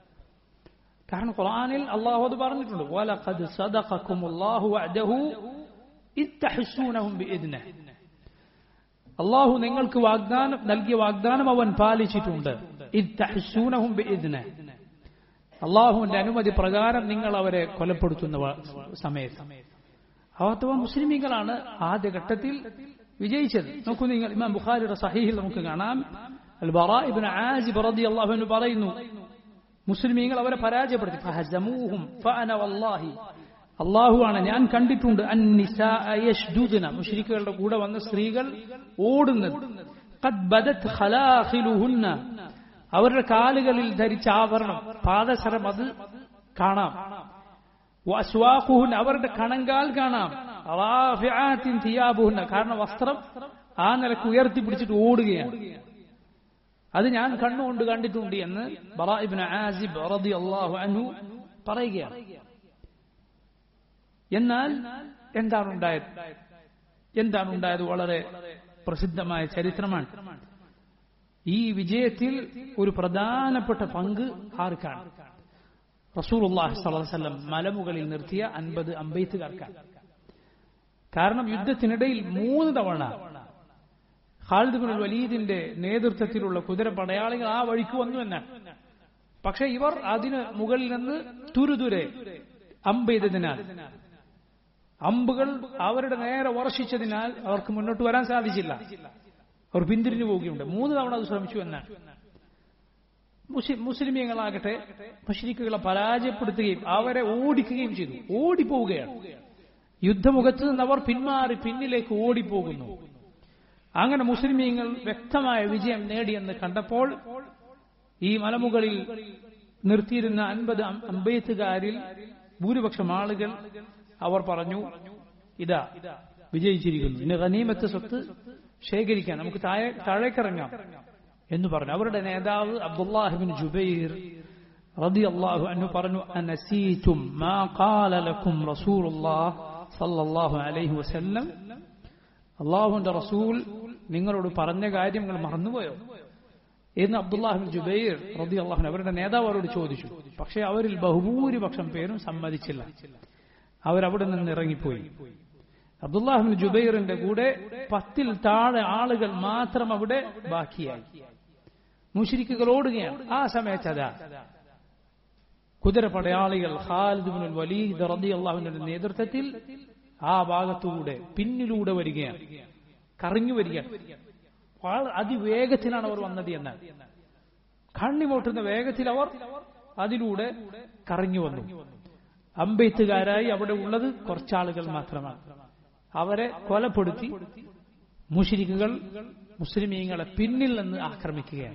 കാരണം ഖുർആാനിൽ അള്ളാഹു അത് പറഞ്ഞിട്ടുണ്ട് വലഖദ് സദഖക്കുമുല്ലാഹു വഅദഹു ഇത്തഹസ്സൂനഹും ബിഇദ്നിഹി അള്ളാഹു നിങ്ങൾക്ക് വാഗ്ദാനം നൽകിയ വാഗ്ദാനം അവൻ പാലിച്ചിട്ടുണ്ട് ഇത്തഹസ്സൂനഹും ബിഇദ്നിഹി അള്ളാഹുവിന്റെ അനുമതി പ്രകാരം നിങ്ങൾ അവരെ കൊലപ്പെടുത്തുന്ന വ- സമയത്ത് അഥവാ മുസ്ലിമീങ്ങളാണ് ആദ്യഘട്ടത്തിൽ വിജയിച്ചത് നോക്കൂ നിങ്ങൾ ഇമാം ബുഖാരിയുടെ സഹീഹിൽ നമുക്ക് കാണാം അൽ ബറാ ഇബ്നു ആസിബ് റളിയല്ലാഹു അൻഹു പറയുന്നു മുസ്ലിമീങ്ങൾ അവരെ പരാജയപ്പെടുത്തി ഫഹസമൂഹും ഫഅന വല്ലാഹി അള്ളാഹുവാണ് ഞാൻ കണ്ടിട്ടുണ്ട് അന്നിസാഅ യശ്ദുദ്ന മുശ്രിക്കുകളുടെ കൂടെ വന്ന സ്ത്രീകൾ ഓടുന്നത് ഖദ് ബദത് ഖലാഖിലുഹുന്ന അവരുടെ കാലുകളിൽ ധരിച്ച ആഭരണം പാദസരം അത് കാണാം വസ്വാഖുഹുൻ അവരുടെ കണങ്കാൽ കാണാം റാഫിആത്തിൻ തിയാബുഹുന്ന കാരണം വസ്ത്രം ആ നിലക്ക് ഉയർത്തി പിടിച്ചിട്ട് ഓടുകയാണ് അത് ഞാൻ കണ്ണുകൊണ്ട് കണ്ടിട്ടുണ്ട് എന്ന് ബറാ ഇബ്നു ആസിബ് റളിയല്ലാഹു അൻഹു പറയുകയാണ് എന്നാൽ എന്താണ് ഉണ്ടായത് എന്താണ് ഉണ്ടായത് വളരെ പ്രസിദ്ധമായ ചരിത്രമാണ് ഈ വിജയത്തിൽ ഒരു പ്രധാനപ്പെട്ട പങ്ക് ആർക്കാണ് റസൂലുള്ളാഹി സ്വല്ലല്ലാഹു അലൈഹി വസല്ലം മലമുകളിൽ നിർത്തിയ അൻപത് അമ്പെയ്ത്തുകാർക്കാണ് കാരണം യുദ്ധത്തിനിടയിൽ മൂന്ന് തവണ ഖാലിദ് ബിൻ വലീദിന്റെ നേതൃത്വത്തിലുള്ള കുതിര പടയാളികൾ ആ വഴിക്ക് വന്നു എന്നാണ് പക്ഷെ ഇവർ അതിന് മുകളിൽ നിന്ന് തുരുതുരെ അമ്പെയ്തതിനാൽ അമ്പുകൾ അവരുടെ നേരെ വർഷിച്ചതിനാൽ അവർക്ക് മുന്നോട്ട് വരാൻ സാധിച്ചില്ല അവർ പിന്തിരിഞ്ഞു പോവുകയുണ്ട് മൂന്ന് തവണ അത് ശ്രമിച്ചു എന്നാണ് മുസ്ലിം മുസ്ലിമീങ്ങളാകട്ടെ മുഷ്രിക്കുകളെ പരാജയപ്പെടുത്തുകയും അവരെ ഓടിക്കുകയും ചെയ്തു ഓടിപ്പോവുകയാണ് യുദ്ധമുഖത്ത് നിന്ന് അവർ പിന്മാറി പിന്നിലേക്ക് ഓടിപ്പോകുന്നു അങ്ങനെ മുസ്ലിമീങ്ങൾ വ്യക്തമായ വിജയം നേടിയെന്ന് കണ്ടപ്പോൾ ഈ മലമുകളിൽ നിർത്തിയിരുന്ന അൻപത് അമ്പെയ്ത്തുകാരിൽ ഭൂരിപക്ഷം ആളുകൾ അവർ പറഞ്ഞു ഇതാ വിജയിച്ചിരിക്കുന്നു ഇനി ഗനീമത്ത് സ്വത്ത് ശേഖരിക്കാൻ നമുക്ക് താഴെ താഴേക്കിറങ്ങാം എന്ന് പറഞ്ഞു അവരുടെ നേതാവ് അബ്ദുല്ലാഹിബിൻ ജുബൈർ റതി അള്ളാഹു അന്നു പറഞ്ഞു അനസീറ്റും മാ ഖാല ലക്കും റസൂലുള്ളാഹ് സല്ലല്ലാഹു അലൈഹി വസല്ലം അള്ളാഹുവിന്റെ റസൂൽ നിങ്ങളോട് പറഞ്ഞ കാര്യങ്ങൾ മറന്നുപോയോ എന്ന് അബ്ദുല്ലാഹിബിൻ ജുബൈർ റതി അള്ളാഹുൻ അവരുടെ നേതാവ് അവരോട് ചോദിച്ചു പക്ഷേ അവരിൽ ബഹുഭൂരിപക്ഷം പേരും സമ്മതിച്ചില്ല അവരവിടെ നിന്ന് ഇറങ്ങിപ്പോയി അബ്ദുല്ലാഹിബിൻ ജുബൈറിന്റെ കൂടെ പത്തിൽ താഴെ ആളുകൾ മാത്രം അവിടെ ബാക്കിയായി മുഷിരിക്കുകൾ ഓടുകയാണ് ആ സമയത്ത് അതാ കുതിരപ്പടയാളികൾ ഖാലിദ് വലീദ് റതി അള്ളാഹുവിന്റെ നേതൃത്വത്തിൽ ആ ഭാഗത്തുകൂടെ പിന്നിലൂടെ വരികയാണ് കറങ്ങി വരികയാണ് വളരെ അതിവേഗത്തിലാണ് അവർ വന്നത് എന്നാൽ കണ്ണിമോട്ടുന്ന വേഗത്തിൽ അവർ അതിലൂടെ കറങ്ങി വന്നു അമ്പെയ്ത്തുകാരായി അവിടെ ഉള്ളത് കുറച്ചാളുകൾ മാത്രമാണ് അവരെ കൊലപ്പെടുത്തി മുഷിരിക്കുകൾ മുസ്ലിമീങ്ങളെ പിന്നിൽ നിന്ന് ആക്രമിക്കുകയാണ്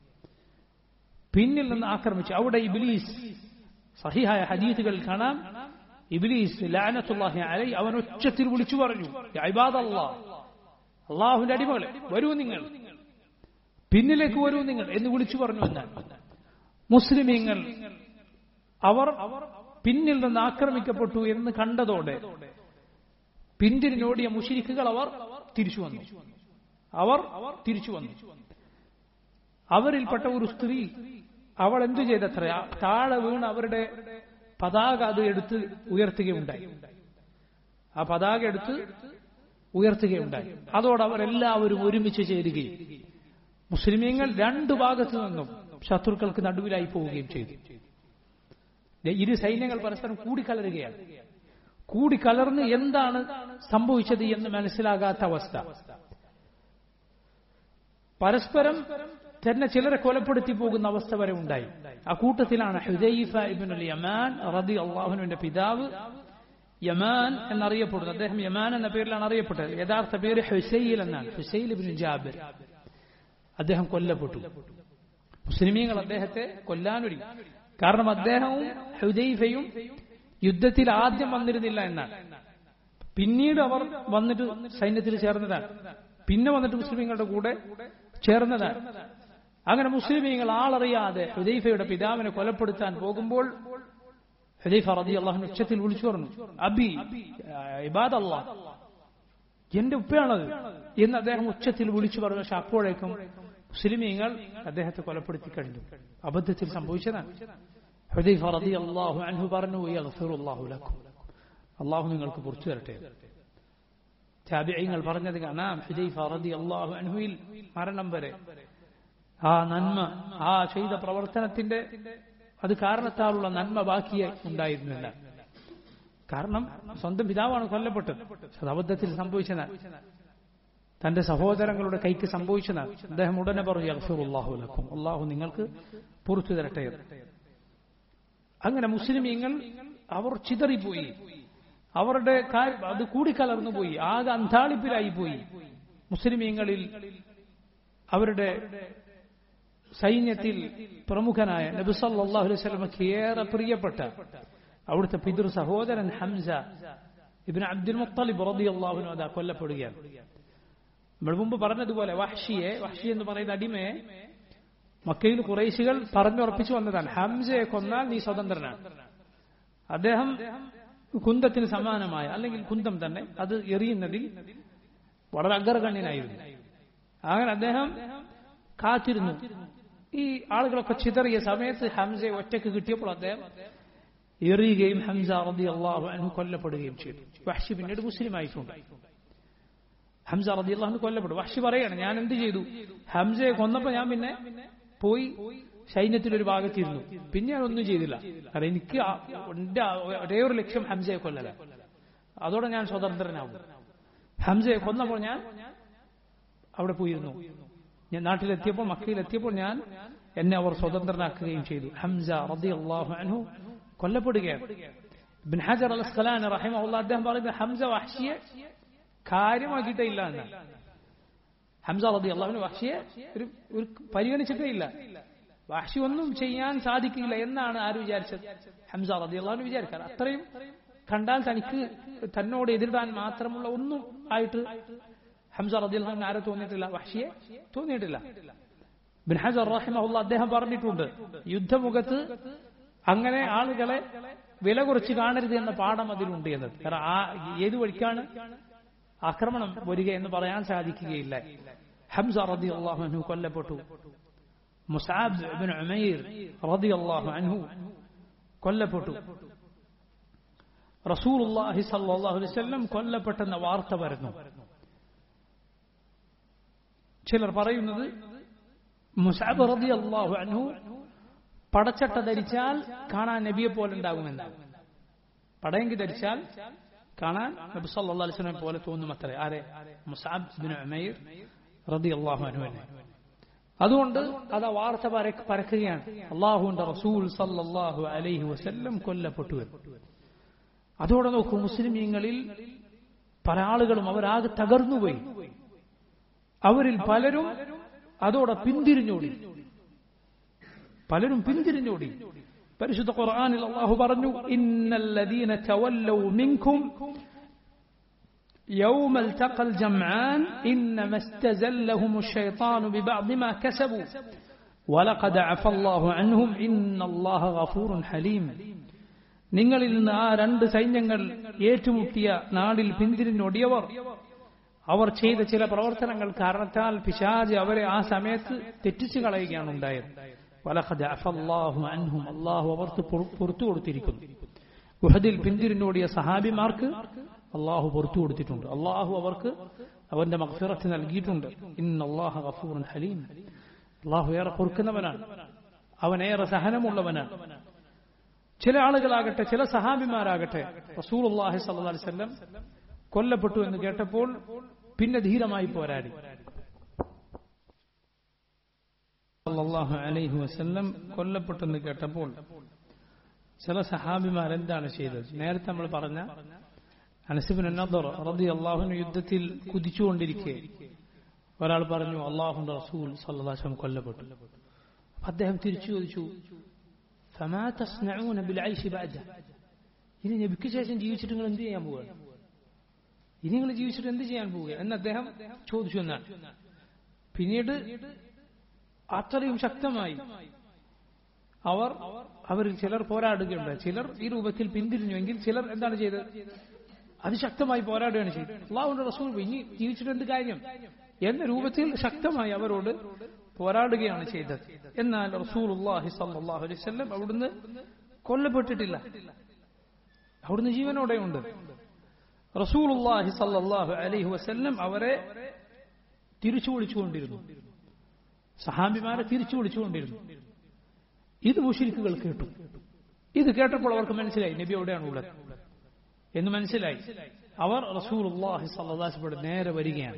പിന്നിൽ നിന്ന് ആക്രമിച്ചു അവിടെ ഇബിലീസ് സഹിഹായ ഹദീസുകളിൽ കാണാം ഇബിലീസ് ലാനത്തുല്ലാഹി അലൈ അവൻ ഒച്ചത്തിൽ വിളിച്ചു പറഞ്ഞു ഇബാദല്ലാ അള്ളാഹുവിന്റെ അടിമകളെ വരൂ നിങ്ങൾ പിന്നിലേക്ക് വരൂ നിങ്ങൾ എന്ന് വിളിച്ചു പറഞ്ഞു എന്നാണ് മുസ്ലിമീങ്ങൾ അവർ പിന്നിൽ നിന്ന് ആക്രമിക്കപ്പെട്ടു എന്ന് കണ്ടതോടെ പിന്തിരിഞ്ഞോടിയ മുഷിരിക്കുകൾ അവർ തിരിച്ചു വന്നു അവർ തിരിച്ചു വന്നു അവരിൽപ്പെട്ട ഒരു സ്ത്രീ അവൾ എന്തു ചെയ്തത്ര താഴെ വീണ് അവരുടെ പതാക അത് എടുത്ത് ഉയർത്തുകയുണ്ടായി ആ പതാക എടുത്ത് ഉയർത്തുകയുണ്ടായി അതോടെ അവരെല്ലാവരും ഒരുമിച്ച് ചേരുകയും മുസ്ലിമീങ്ങൾ രണ്ടു ഭാഗത്തു നിന്നും ശത്രുക്കൾക്ക് നടുവിലായി പോവുകയും ചെയ്തു ഇരു സൈന്യങ്ങൾ പരസ്പരം കൂടിക്കലരുകയാണ് കൂടിക്കലർന്ന് എന്താണ് സംഭവിച്ചത് എന്ന് മനസ്സിലാകാത്ത അവസ്ഥ പരസ്പരം തന്നെ ചിലരെ കൊലപ്പെടുത്തി പോകുന്ന അവസ്ഥ വരെ ഉണ്ടായി ആ കൂട്ടത്തിലാണ് ഹുദൈഫ ഇബ്നുൽ യമാൻ റതി അള്ളാഹുവിന്റെ പിതാവ് യമാൻ എന്നറിയപ്പെടുന്നത് അദ്ദേഹം യമാൻ എന്ന പേരിലാണ് അറിയപ്പെട്ടത് യഥാർത്ഥ പേര് ഹുസൈൽ എന്നാണ് ഹുസൈൽ ഇബ്നു ജാബിർ അദ്ദേഹം കൊല്ലപ്പെട്ടു മുസ്ലിമീങ്ങൾ അദ്ദേഹത്തെ കൊല്ലാനൊരുങ്ങി കാരണം അദ്ദേഹവും ഹുദൈഫയും യുദ്ധത്തിൽ ആദ്യം വന്നിരുന്നില്ല എന്നാണ് പിന്നീട് അവർ വന്നിട്ട് സൈന്യത്തിൽ ചേർന്നതാണ് പിന്നെ വന്നിട്ട് മുസ്ലിമീങ്ങളുടെ കൂടെ ചേർന്നതാണ് അങ്ങനെ മുസ്ലിമീങ്ങൾ ആളറിയാതെ ഹുദൈഫയുടെ പിതാവിനെ കൊലപ്പെടുത്താൻ പോകുമ്പോൾ ഹുദൈഫ റതി അള്ളാഹുൻ ഉച്ചത്തിൽ വിളിച്ചു പറഞ്ഞു അബി ഇബാദ് അള്ളാഹ് എന്റെ ഉപ്പയാണത് എന്ന് അദ്ദേഹം ഉച്ചത്തിൽ വിളിച്ചു പറഞ്ഞു പക്ഷെ അപ്പോഴേക്കും മുസ്ലിമീങ്ങൾ അദ്ദേഹത്തെ കൊലപ്പെടുത്തി കഴിഞ്ഞു അബദ്ധത്തിൽ സംഭവിച്ചതാണ് ഹുദൈഫ റതി അള്ളാഹു അൻഹു പറഞ്ഞു അള്ളാഹു ലക്കും അള്ളാഹു നിങ്ങൾക്ക് പുറത്തു തരട്ടെ താബിയങ്ങൾ പറഞ്ഞത് കാണാം ഹുദൈഫ റതി അള്ളാഹു അൻഹുയിൽ മരണം വരെ ആ നന്മ ആ ചെയ്ത പ്രവർത്തനത്തിന്റെ അത് കാരണത്താലുള്ള നന്മ ബാക്കിയായി ഉണ്ടായിരുന്നില്ല കാരണം സ്വന്തം പിതാവാണ് കൊല്ലപ്പെട്ടത് അത് അബദ്ധത്തിൽ സംഭവിച്ചതാണ് തന്റെ സഹോദരങ്ങളുടെ കൈക്ക് സംഭവിച്ചതാണ് അദ്ദേഹം ഉടനെ പറഞ്ഞു അഫുറുല്ലാഹു ലക്കും അള്ളാഹു നിങ്ങൾക്ക് പുറത്തു തരട്ടെ അങ്ങനെ മുസ്ലിമീങ്ങൾ അവർ ചിതറിപ്പോയി അവരുടെ അത് കൂടിക്കലർന്നു പോയി ആകെ അന്താളിപ്പിലായി പോയി മുസ്ലിമീങ്ങളിൽ അവരുടെ സൈന്യത്തിൽ പ്രമുഖനായ നബിസല്ലാഹു അലൈഹി സ്വലമക്ക് ഏറെ പ്രിയപ്പെട്ട അവിടുത്തെ പിതൃ സഹോദരൻ ഹംസ ഇബിൻ അബ്ദുൽ മുത്തലിബ് റബി അള്ളാഹുനു അതാ കൊല്ലപ്പെടുകയാണ് നമ്മൾ മുമ്പ് പറഞ്ഞതുപോലെ വഹ്ഷിയെ വഹ്ഷി എന്ന് പറയുന്ന അടിമയെ മക്കയിൽ കുറേശികൾ പറഞ്ഞുറപ്പിച്ചു വന്നതാണ് ഹംസയെ കൊന്നാൽ നീ സ്വതന്ത്രനാണ് അദ്ദേഹം കുന്തത്തിന് സമാനമായ അല്ലെങ്കിൽ കുന്തം തന്നെ അത് എറിയുന്നതിൽ വളരെ അഗ്രഗണ്യനായിരുന്നു അങ്ങനെ അദ്ദേഹം കാത്തിരുന്നു ഈ ആളുകളൊക്കെ ചിതറിയ സമയത്ത് ഹംസയെ ഒറ്റക്ക് കിട്ടിയപ്പോൾ അദ്ദേഹം എറിയുകയും ഹംസ റബി അള്ളാഹു അനു കൊല്ലപ്പെടുകയും ചെയ്തു വഹ്ഷി പിന്നീട് മുസ്ലിം ആയിട്ടുണ്ട് ഹംസ റബി അള്ളാഹു കൊല്ലപ്പെട്ടു വഹ്ഷി പറയാണ് ഞാൻ എന്ത് ചെയ്തു ഹംസയെ കൊന്നപ്പോ ഞാൻ പിന്നെ പോയി സൈന്യത്തിലൊരു ഭാഗത്തിരുന്നു പിന്നെ ഞാൻ ഒന്നും ചെയ്തില്ല കാരണം എനിക്ക് എന്റെ ഒരേ ഒരു ലക്ഷ്യം ഹംസയെ കൊല്ലല അതോടെ ഞാൻ സ്വതന്ത്രനാവും ഹംസയെ കൊന്നപ്പോൾ ഞാൻ അവിടെ പോയിരുന്നു ഞാൻ നാട്ടിലെത്തിയപ്പോൾ മക്കയിലെത്തിയപ്പോൾ ഞാൻ എന്നെ അവർ സ്വതന്ത്രനാക്കുകയും ചെയ്തു ഹംസ റബി അള്ളാഹു അനു കൊല്ലപ്പെടുകയാണ് ബിൻ ഹജർ അൽ സ്കലാൻ റഹിമുള്ള അദ്ദേഹം പറയുന്നത് ഹംസ വഹ്ഷിയെ കാര്യമാക്കിയിട്ടേ ഇല്ല എന്നാണ് ഹംസ റബി അള്ളാഹുവിന് വഹ്ഷിയെ ഒരു ഒരു പരിഗണിച്ചിട്ടേ ഇല്ല വഹ്ഷി ഒന്നും ചെയ്യാൻ സാധിക്കില്ല എന്നാണ് ആര് വിചാരിച്ചത് ഹംസ റബി അള്ളാഹുവിന് വിചാരിക്കാറ് അത്രയും കണ്ടാൽ തനിക്ക് തന്നോട് എതിരിടാൻ മാത്രമുള്ള ഒന്നും ആയിട്ട് ഹംസ റബി അള്ളാഹുവിന് ആരെ തോന്നിയിട്ടില്ല വഹ്ഷിയെ തോന്നിയിട്ടില്ല ബിൻ ഹജർ റഹിമഹുല്ല അദ്ദേഹം പറഞ്ഞിട്ടുണ്ട് യുദ്ധമുഖത്ത് അങ്ങനെ ആളുകളെ വില കുറച്ച് കാണരുത് എന്ന പാഠം അതിലുണ്ട് എന്നത് കാരണം ആ ഏത് വഴിക്കാണ് ആക്രമണം വരിക എന്ന് പറയാൻ സാധിക്കുകയില്ല ഹംസ റതി അള്ളാഹു കൊല്ലപ്പെട്ടു മുസാബ് ബിൻ ഉമൈർ റതി അള്ളാഹു അൻഹു കൊല്ലപ്പെട്ടു റസൂലുള്ളാഹി സല്ലല്ലാഹു അലൈഹി വസല്ലം കൊല്ലപ്പെട്ടെന്ന വാർത്ത വരുന്നു ചിലർ പറയുന്നത് മുസാബ് റതി അള്ളാഹു അൻഹു പടച്ചട്ട ധരിച്ചാൽ കാണാൻ നബിയെ പോലെ ഉണ്ടാകുമെന്നാണ് പടയെങ്കി ധരിച്ചാൽ കാണാൻ നബി സല്ലല്ലാഹു അലൈഹി വസല്ലം പോലെ തോന്നും അത്രേ ആരെ മുസാബ് ബിൻ ഉമൈർ റളിയല്ലാഹു അൻഹു തന്നെ അതുകൊണ്ട് അത് ആ വാർത്ത പരക്കുകയാണ് അള്ളാഹുവിന്റെ റസൂൽ സല്ലല്ലാഹു അലൈഹി വസല്ലം കൊല്ലപ്പെട്ടു അതോടെ നോക്കൂ മുസ്ലിമീങ്ങളിൽ പല ആളുകളും അവരാകെ തകർന്നുപോയി അവരിൽ പലരും അതോടെ പിന്തിരിഞ്ഞോടി പലരും പിന്തിരിഞ്ഞോടി പരിശുദ്ധ ഖുർആനിൽ അള്ളാഹു പറഞ്ഞു ഇന്നല്ലദീന തവല്ലൗ മിൻകും يوم التقى الجمعان إنما استزلهم الشيطان ببعض ما كسبوا ولقد عفى الله عنهم إن الله غفور حليم നിങ്ങളിൽ നിന്ന് ആ രണ്ട് സൈന്യങ്ങൾ ഏറ്റുമുട്ടിയ നാടിൽ പിന്തിരിഞ്ഞൊടിയവർ അവർ ചെയ്ത ചില പ്രവർത്തനങ്ങൾ കാരണത്താൽ പിശാജ് അവരെ ആ സമയത്ത് തെറ്റിച്ചു കളയുകയാണ് ഉണ്ടായത് വലഖദ് അഫല്ലാഹു അൻഹും അള്ളാഹു അവർക്ക് പൊറു- പുറത്തു കൊടുത്തിരിക്കുന്നു ഉഹദിൽ പിന്തിരിഞ്ഞോടിയ സഹാബിമാർക്ക് അള്ളാഹു പുറത്തു കൊടുത്തിട്ടുണ്ട് അള്ളാഹു അവർക്ക് അവന്റെ മഗ്ഫിറത്ത് നൽകിയിട്ടുണ്ട് ഇന്ന അള്ളാഹ ഗഫൂറുൻ ഹലീം അള്ളാഹു ഏറെ പൊറുക്കുന്നവനാണ് അവൻ ഏറെ സഹനമുള്ളവനാണ് ചില ആളുകളാകട്ടെ ചില സഹാബിമാരാകട്ടെ റസൂൽ അള്ളാഹി സല്ലല്ലാഹു അലൈഹി വസല്ലം കൊല്ലപ്പെട്ടു എന്ന് കേട്ടപ്പോൾ പിന്നെ ധീരമായി പോരാടി സല്ലല്ലാഹു അലൈഹി വസല്ലം കൊല്ലപ്പെട്ടെന്ന് കേട്ടപ്പോൾ ചില സഹാബിമാർ എന്താണ് ചെയ്തത് നേരത്തെ നമ്മൾ പറഞ്ഞ അനസിബിൻ നദർ റതി അള്ളാഹുവിന് യുദ്ധത്തിൽ കുതിച്ചുകൊണ്ടിരിക്കെ ഒരാൾ പറഞ്ഞു അള്ളാഹുന്റെ റസൂൽ സല്ലാഹം കൊല്ലപ്പെട്ടു അപ്പൊ അദ്ദേഹം തിരിച്ചു ചോദിച്ചു "ഫമാ തസ്നഊന ബിൽഐശി ബഅദ?" ഇനി നബിക്ക് ശേഷം ജീവിച്ചിട്ട് നിങ്ങൾ എന്ത് ചെയ്യാൻ പോവുക ഇനി നിങ്ങൾ ജീവിച്ചിട്ട് എന്ത് ചെയ്യാൻ പോവുക എന്ന് അദ്ദേഹം ചോദിച്ചു എന്നാണ് പിന്നീട് അത്രയും ശക്തമായി അവർ അവരിൽ ചിലർ പോരാടുകയുണ്ട് ചിലർ ഈ രൂപത്തിൽ പിന്തിരിഞ്ഞുവെങ്കിൽ ചിലർ എന്താണ് ചെയ്തത് അതിശക്തമായി പോരാടുകയാണ് ചെയ്തത് അള്ളാഹുന്റെ റസൂൽ ഇനി ജീവിച്ചിട്ട് എന്ത് കാര്യം എന്ന രൂപത്തിൽ ശക്തമായി അവരോട് പോരാടുകയാണ് ചെയ്തത് എന്നാൽ റസൂൽ അള്ളാഹി സല്ലാഹു അലൈഹി വസല്ലം അവിടുന്ന് കൊല്ലപ്പെട്ടിട്ടില്ല അവിടുന്ന് ജീവനോടെ ഉണ്ട് റസൂൽ അള്ളാഹി സല്ലാഹു അലൈഹി വസല്ലം അവരെ തിരിച്ചു വിളിച്ചുകൊണ്ടിരുന്നു സഹാബിമാരെ തിരിച്ചു വിളിച്ചുകൊണ്ടിരുന്നു ഇത് മുഷിരിക്കുകൾ കേട്ടു ഇത് കേട്ടപ്പോൾ അവർക്ക് മനസ്സിലായി നബി എവിടെയാണ് ഉള്ളത് എന്ന് മനസ്സിലായി അവർ റസൂൽ അള്ളാഹി സല്ലാസ്മയുടെ നേരെ വരികയാണ്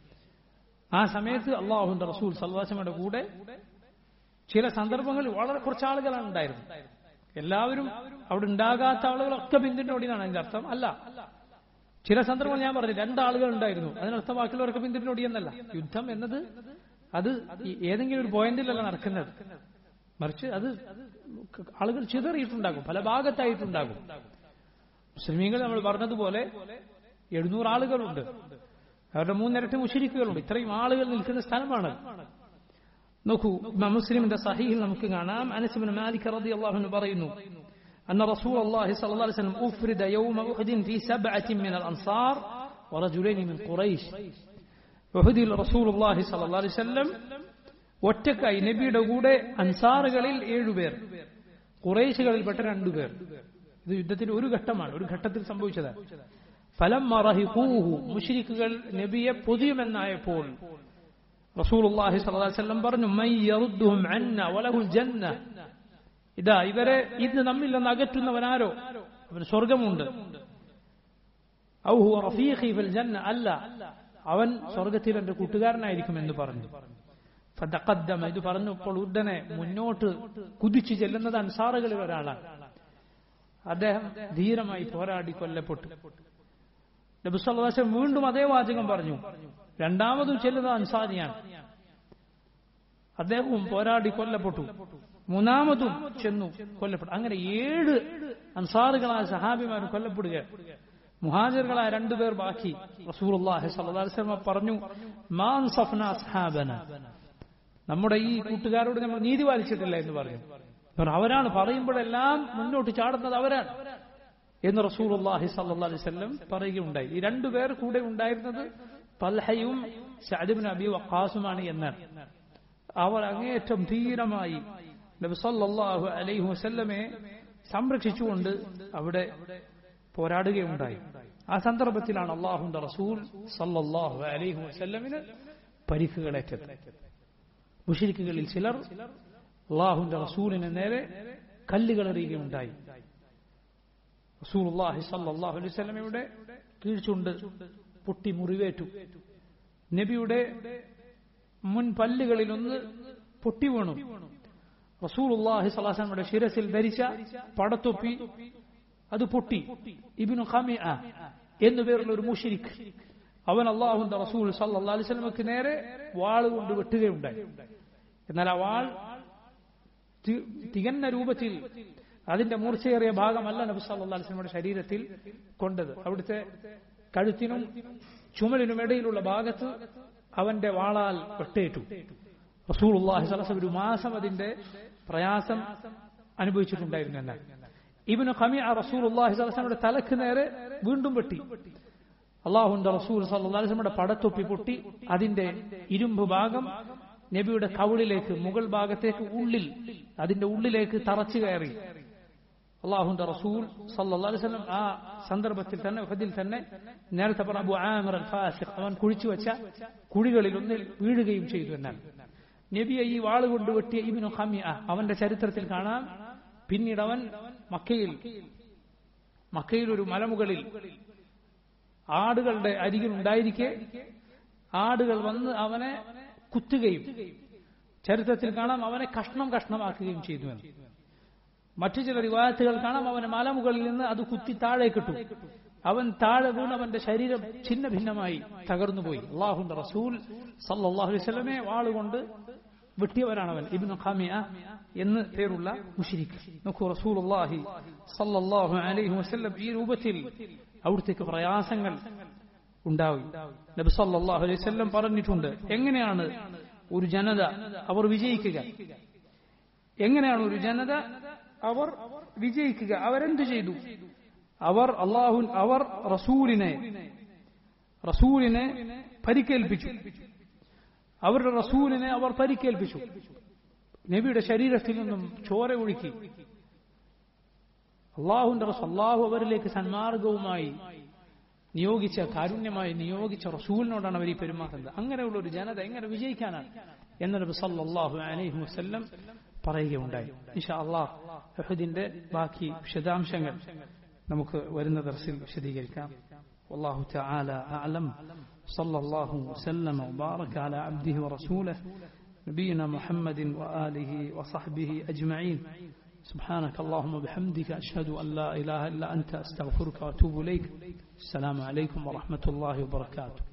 ആ സമയത്ത് അള്ളാഹുന്റെ റസൂൽ സല്ലാസ്മയുടെ കൂടെ ചില സന്ദർഭങ്ങളിൽ വളരെ കുറച്ച് ആളുകളാണ് ഉണ്ടായിരുന്നത് എല്ലാവരും അവിടെ ഉണ്ടാകാത്ത ആളുകളൊക്കെ പിന്തിരിഞ്ഞോടിയതാണ് അതിന്റെ അർത്ഥം അല്ല ചില സന്ദർഭങ്ങൾ ഞാൻ പറഞ്ഞു രണ്ടാളുകൾ ഉണ്ടായിരുന്നു അതിനർത്ഥം ബാക്കിയുള്ളവരൊക്കെ പിന്തിരിഞ്ഞോടിയെന്നല്ല യുദ്ധം എന്നത് അത് ഈ ഏതെങ്കിലും ഒരു പോയിന്റിലല്ല നടക്കുന്നത് മറിച്ച് അത് ആളുകൾ ചിതറിയിട്ടുണ്ടാകും പല ഭാഗത്തായിട്ടുണ്ടാകും മുസ്ലിമീങ്ങൾ നമ്മൾ പറഞ്ഞതുപോലെ എഴുന്നൂറ് ആളുകളുണ്ട് അവരുടെ മൂന്നിരട്ടി മുഷിരിക്കുകളുണ്ട് ഇത്രയും ആളുകൾ നിൽക്കുന്ന സ്ഥലമാണ് നോക്കൂ ഇമാം മുസ്ലിമിന്റെ സഹീഹിൽ നമുക്ക് കാണാം അനസുബിൻ മാലിക് റളിയല്ലാഹു അൻഹു പറയുന്നു أن رسول الله صلى الله عليه وسلم أفرد يوم أحد في سبعة من الأنصار ورجلين من قريش ഉഹദിൽ റസൂലുള്ളാഹി സല്ലല്ലാഹു അലൈഹി വസല്ലം ഒറ്റക്കായി നബിയുടെ കൂടെ അൻസാറുകളിൽ ഏഴുപേർ ഖുറൈശുകളിൽപ്പെട്ട രണ്ടുപേർ ഇത് യുദ്ധത്തിന്റെ ഒരു ഘട്ടമാണ് ഒരു ഘട്ടത്തിൽ സംഭവിച്ചത് ഫലം മറഹിഖൂഹു മുശ്രിക്കുകൾ നബിയെ പൊതിയുമെന്നായപ്പോൾ റസൂലുള്ളാഹി സ്വല്ലല്ലാഹു അലൈഹി വസല്ലം പറഞ്ഞു മൈ യറുദ്ദുഹും അന്ന വലഹുൽ ജന്ന ഇതാ ഇവരെ ഇത് നമ്മിൽ നിന്ന് അകറ്റുന്നവനാരോ അവന് സ്വർഗമുണ്ട് ഔ ഹുവ റഫീഖി ഫിൽ ജന്ന അല്ല അവൻ സ്വർഗത്തിൽ എന്റെ കൂട്ടുകാരനായിരിക്കും എന്ന് പറഞ്ഞു ഫതഖദ്ദമ ഇത് പറഞ്ഞപ്പോൾ ഉടനെ മുന്നോട്ട് കുതിച്ചു ചെല്ലുന്നത് അൻസാറുകളിൽ ഒരാളാണ് അദ്ദേഹം ധീരമായി പോരാടി കൊല്ലപ്പെട്ടു നബിസ്വല്ലാസം വീണ്ടും അതേ വാചകം പറഞ്ഞു രണ്ടാമതും ചെല്ലുന്നത് അൻസാരിയാണ് അദ്ദേഹവും പോരാടി കൊല്ലപ്പെട്ടു മൂന്നാമതും ചെന്നു കൊല്ലപ്പെട്ടു അങ്ങനെ ഏഴ് അൻസാറുകളായ സഹാബിമാരും കൊല്ലപ്പെടുക മുഹാജിറുകളായ രണ്ടുപേർ ബാക്കി റസൂലുള്ളാഹി സ്വല്ലല്ലാഹു അലൈഹി വസല്ലം പറഞ്ഞു മാൻ സഫ്ന അസ്ഹാബന നമ്മുടെ ഈ കൂട്ടുകാരോട് നമ്മൾ നീതി പാലിച്ചിട്ടില്ല എന്ന് പറഞ്ഞു അപ്പോൾ അവരാണ് പറയുമ്പോഴെല്ലാം മുന്നോട്ട് ചാടുന്നത് അവരാണ് എന്ന് റസൂലുള്ളാഹി സ്വല്ലല്ലാഹു അലൈഹി വസല്ലം പറയുകയുണ്ടായി ഈ രണ്ടുപേർ കൂടെ ഉണ്ടായിരുന്നത് തൽഹയും സഅദ് അബി വഖാസുമാണ് എന്നാണ് അവർ അങ്ങേയറ്റം ധീരമായി നബി സല്ലല്ലാഹു അലൈഹി വസല്ലമെ സംരക്ഷിച്ചുകൊണ്ട് അവിടെ പോരാടുകയുണ്ടായി ആ സന്ദർഭത്തിലാണ് അള്ളാഹുന്റെ റസൂൽ സല്ലല്ലാഹു അലൈഹി വസല്ലമിന് പരിക്കുകളേറ്റത് മുഷിരിക്കുകളിൽ ചിലർ അള്ളാഹുന്റെ റസൂലിന് നേരെ കല്ലുകൾ എറിയുകയുണ്ടായി റസൂലുള്ളാഹി സല്ലല്ലാഹു അലൈഹി വസല്ലമയുടെ കീഴ്ചുണ്ട് പൊട്ടി മുറിവേറ്റു നബിയുടെ മുൻ പല്ലുകളിൽ ഒന്ന് പൊട്ടി വീണു റസൂലുള്ളാഹി സ്വല്ലല്ലാഹു അലൈഹി വസല്ലമയുടെ ശിരസിൽ ധരിച്ച പടത്തൊപ്പി അത് പൊട്ടി ഇബിനു ഖമിഅ എന്നു പേരുള്ള ഒരു മുഷിരിഖ് അവൻ അള്ളാഹുന്റെ റസൂൽ സല്ലല്ലാഹു അലൈഹി വസല്ലമക്ക് നേരെ വാൾ കൊണ്ട് വെട്ടുകയുണ്ടായി എന്നാൽ ആ വാൾ തി- തികഞ്ഞ രൂപത്തിൽ അതിന്റെ മൂർച്ചയേറിയ ഭാഗമല്ല നബി സല്ലല്ലാഹു അലൈഹി വസല്ലമയുടെ ശരീരത്തിൽ കൊണ്ടത് അവിടുത്തെ കഴുത്തിനും ചുമലിനും ഇടയിലുള്ള ഭാഗത്ത് അവന്റെ വാളാൽ വെട്ടേറ്റു റസൂലുള്ളാഹി സ്വല്ലല്ലാഹു അലൈഹി വസല്ലം ഒരു മാസം അതിന്റെ പ്രയാസം അനുഭവിച്ചിട്ടുണ്ടായിരുന്നു എന്നാൽ ഇബ്നു ഖമിഅ റസൂലുള്ളാഹി സ്വല്ലല്ലാഹു അലൈഹി വസല്ലമയുടെ തലക്ക് നേരെ വീണ്ടും വെട്ടി അള്ളാഹുന്റെ റസൂൽ സല്ലല്ലാഹു അലൈഹി വസല്ലമയുടെ പടത്തൊപ്പി പൊട്ടി അതിന്റെ ഇരുമ്പ് ഭാഗം നബിയുടെ കവിളിലേക്ക് മുകൾ ഭാഗത്തേക്ക് ഉള്ളിൽ അതിന്റെ ഉള്ളിലേക്ക് തറച്ചു കയറി അള്ളാഹുന്റെ റസൂൽ സല്ലല്ലാഹു അലൈഹി വസല്ലം ആ സന്ദർഭത്തിൽ തന്നെ ഉഹദിൽ തന്നെ നേരത്തെ പറഞ്ഞ അബു ആമിർ അൽ ഫാസിഖ് അവൻ കുഴിച്ചു വെച്ച കുഴികളിൽ ഒന്നിൽ വീഴുകയും ചെയ്തു എന്നാണ് നബിയെ ഈ വാള് കൊണ്ട് വെട്ടിയ ഇബിനു ഹമിയ അവന്റെ ചരിത്രത്തിൽ കാണാം പിന്നീട് അവൻ മക്കയിൽ മക്കയിൽ ഒരു മലമുകളിൽ ആടുകളുടെ അരികിൽ ഉണ്ടായിരിക്കെ ആടുകൾ വന്ന് അവനെ കുത്തുകയും ചരിത്രത്തിൽ കാണാം അവനെ കഷ്ണം കഷ്ണമാക്കുകയും ചെയ്തു എന്ന് മറ്റു ചില റിവായത്തുകൾ കാണാം അവനെ മലമുകളിൽ നിന്ന് അത് കുത്തി താഴേക്കിട്ടു അവൻ താഴെ വീണ് അവന്റെ ശരീരം ഛിന്ന ഭിന്നമായി തകർന്നുപോയി അള്ളാഹുന്റെ റസൂൽ സല്ലാഹു വസ്ലമെ വാളുകൊണ്ട് വെട്ടിയവരാണ് അവൻ ഇബ്നു ഖാമിയ എന്ന് പേരുള്ള മുഷിരിക്ക് നോക്കൂ റസൂൽ അള്ളാഹി സല്ലാഹു അലൈഹി വസ്ലം ഈ രൂപത്തിൽ അവിടത്തേക്ക് പ്രയാസങ്ങൾ ഉണ്ടാവും നബി സല്ലാഹു അലൈഹി വസ്ലം പറഞ്ഞിട്ടുണ്ട് എങ്ങനെയാണ് ഒരു ജനത അവർ വിജയിക്കുക എങ്ങനെയാണ് ഒരു ജനത അവർ വിജയിക്കുക അവരെന്തു ചെയ്തു അവർ അള്ളാഹു അവർ റസൂലിനെ റസൂലിനെ പരിക്കേൽപ്പിച്ചു അവരുടെ റസൂലിനെ അവർ പരിക്കേൽപ്പിച്ചു നബിയുടെ ശരീരത്തിൽ നിന്നും ചോര ഒഴുക്കി അള്ളാഹുന്റെ അള്ളാഹു അവരിലേക്ക് സന്മാർഗവുമായി നിയോഗിച്ച കാരുണ്യമായി നിയോഗിച്ച റസൂലിനോടാണ് അവർ ഈ പെരുമാറുന്നത് അങ്ങനെയുള്ള ഒരു ജനത എങ്ങനെ വിജയിക്കാനാണ് എന്ന് നബി സല്ലല്ലാഹു അലൈഹി വസല്ലം പറയുകയുണ്ടായി ഇൻഷാ അള്ളാഹ് അഹദിന്റെ ബാക്കി വിശദാംശങ്ങൾ നമുക്ക് വരുന്ന ദർസിൽ വിശദീകരിക്കാം والله تعالى أعلم صلى الله وسلم وبارك على عبده ورسوله نبينا محمد وآله وصحبه أجمعين سبحانك اللهم وبحمدك أشهد أن لا إله إلا أنت أستغفرك وأتوب إليك السلام عليكم ورحمة الله وبركاته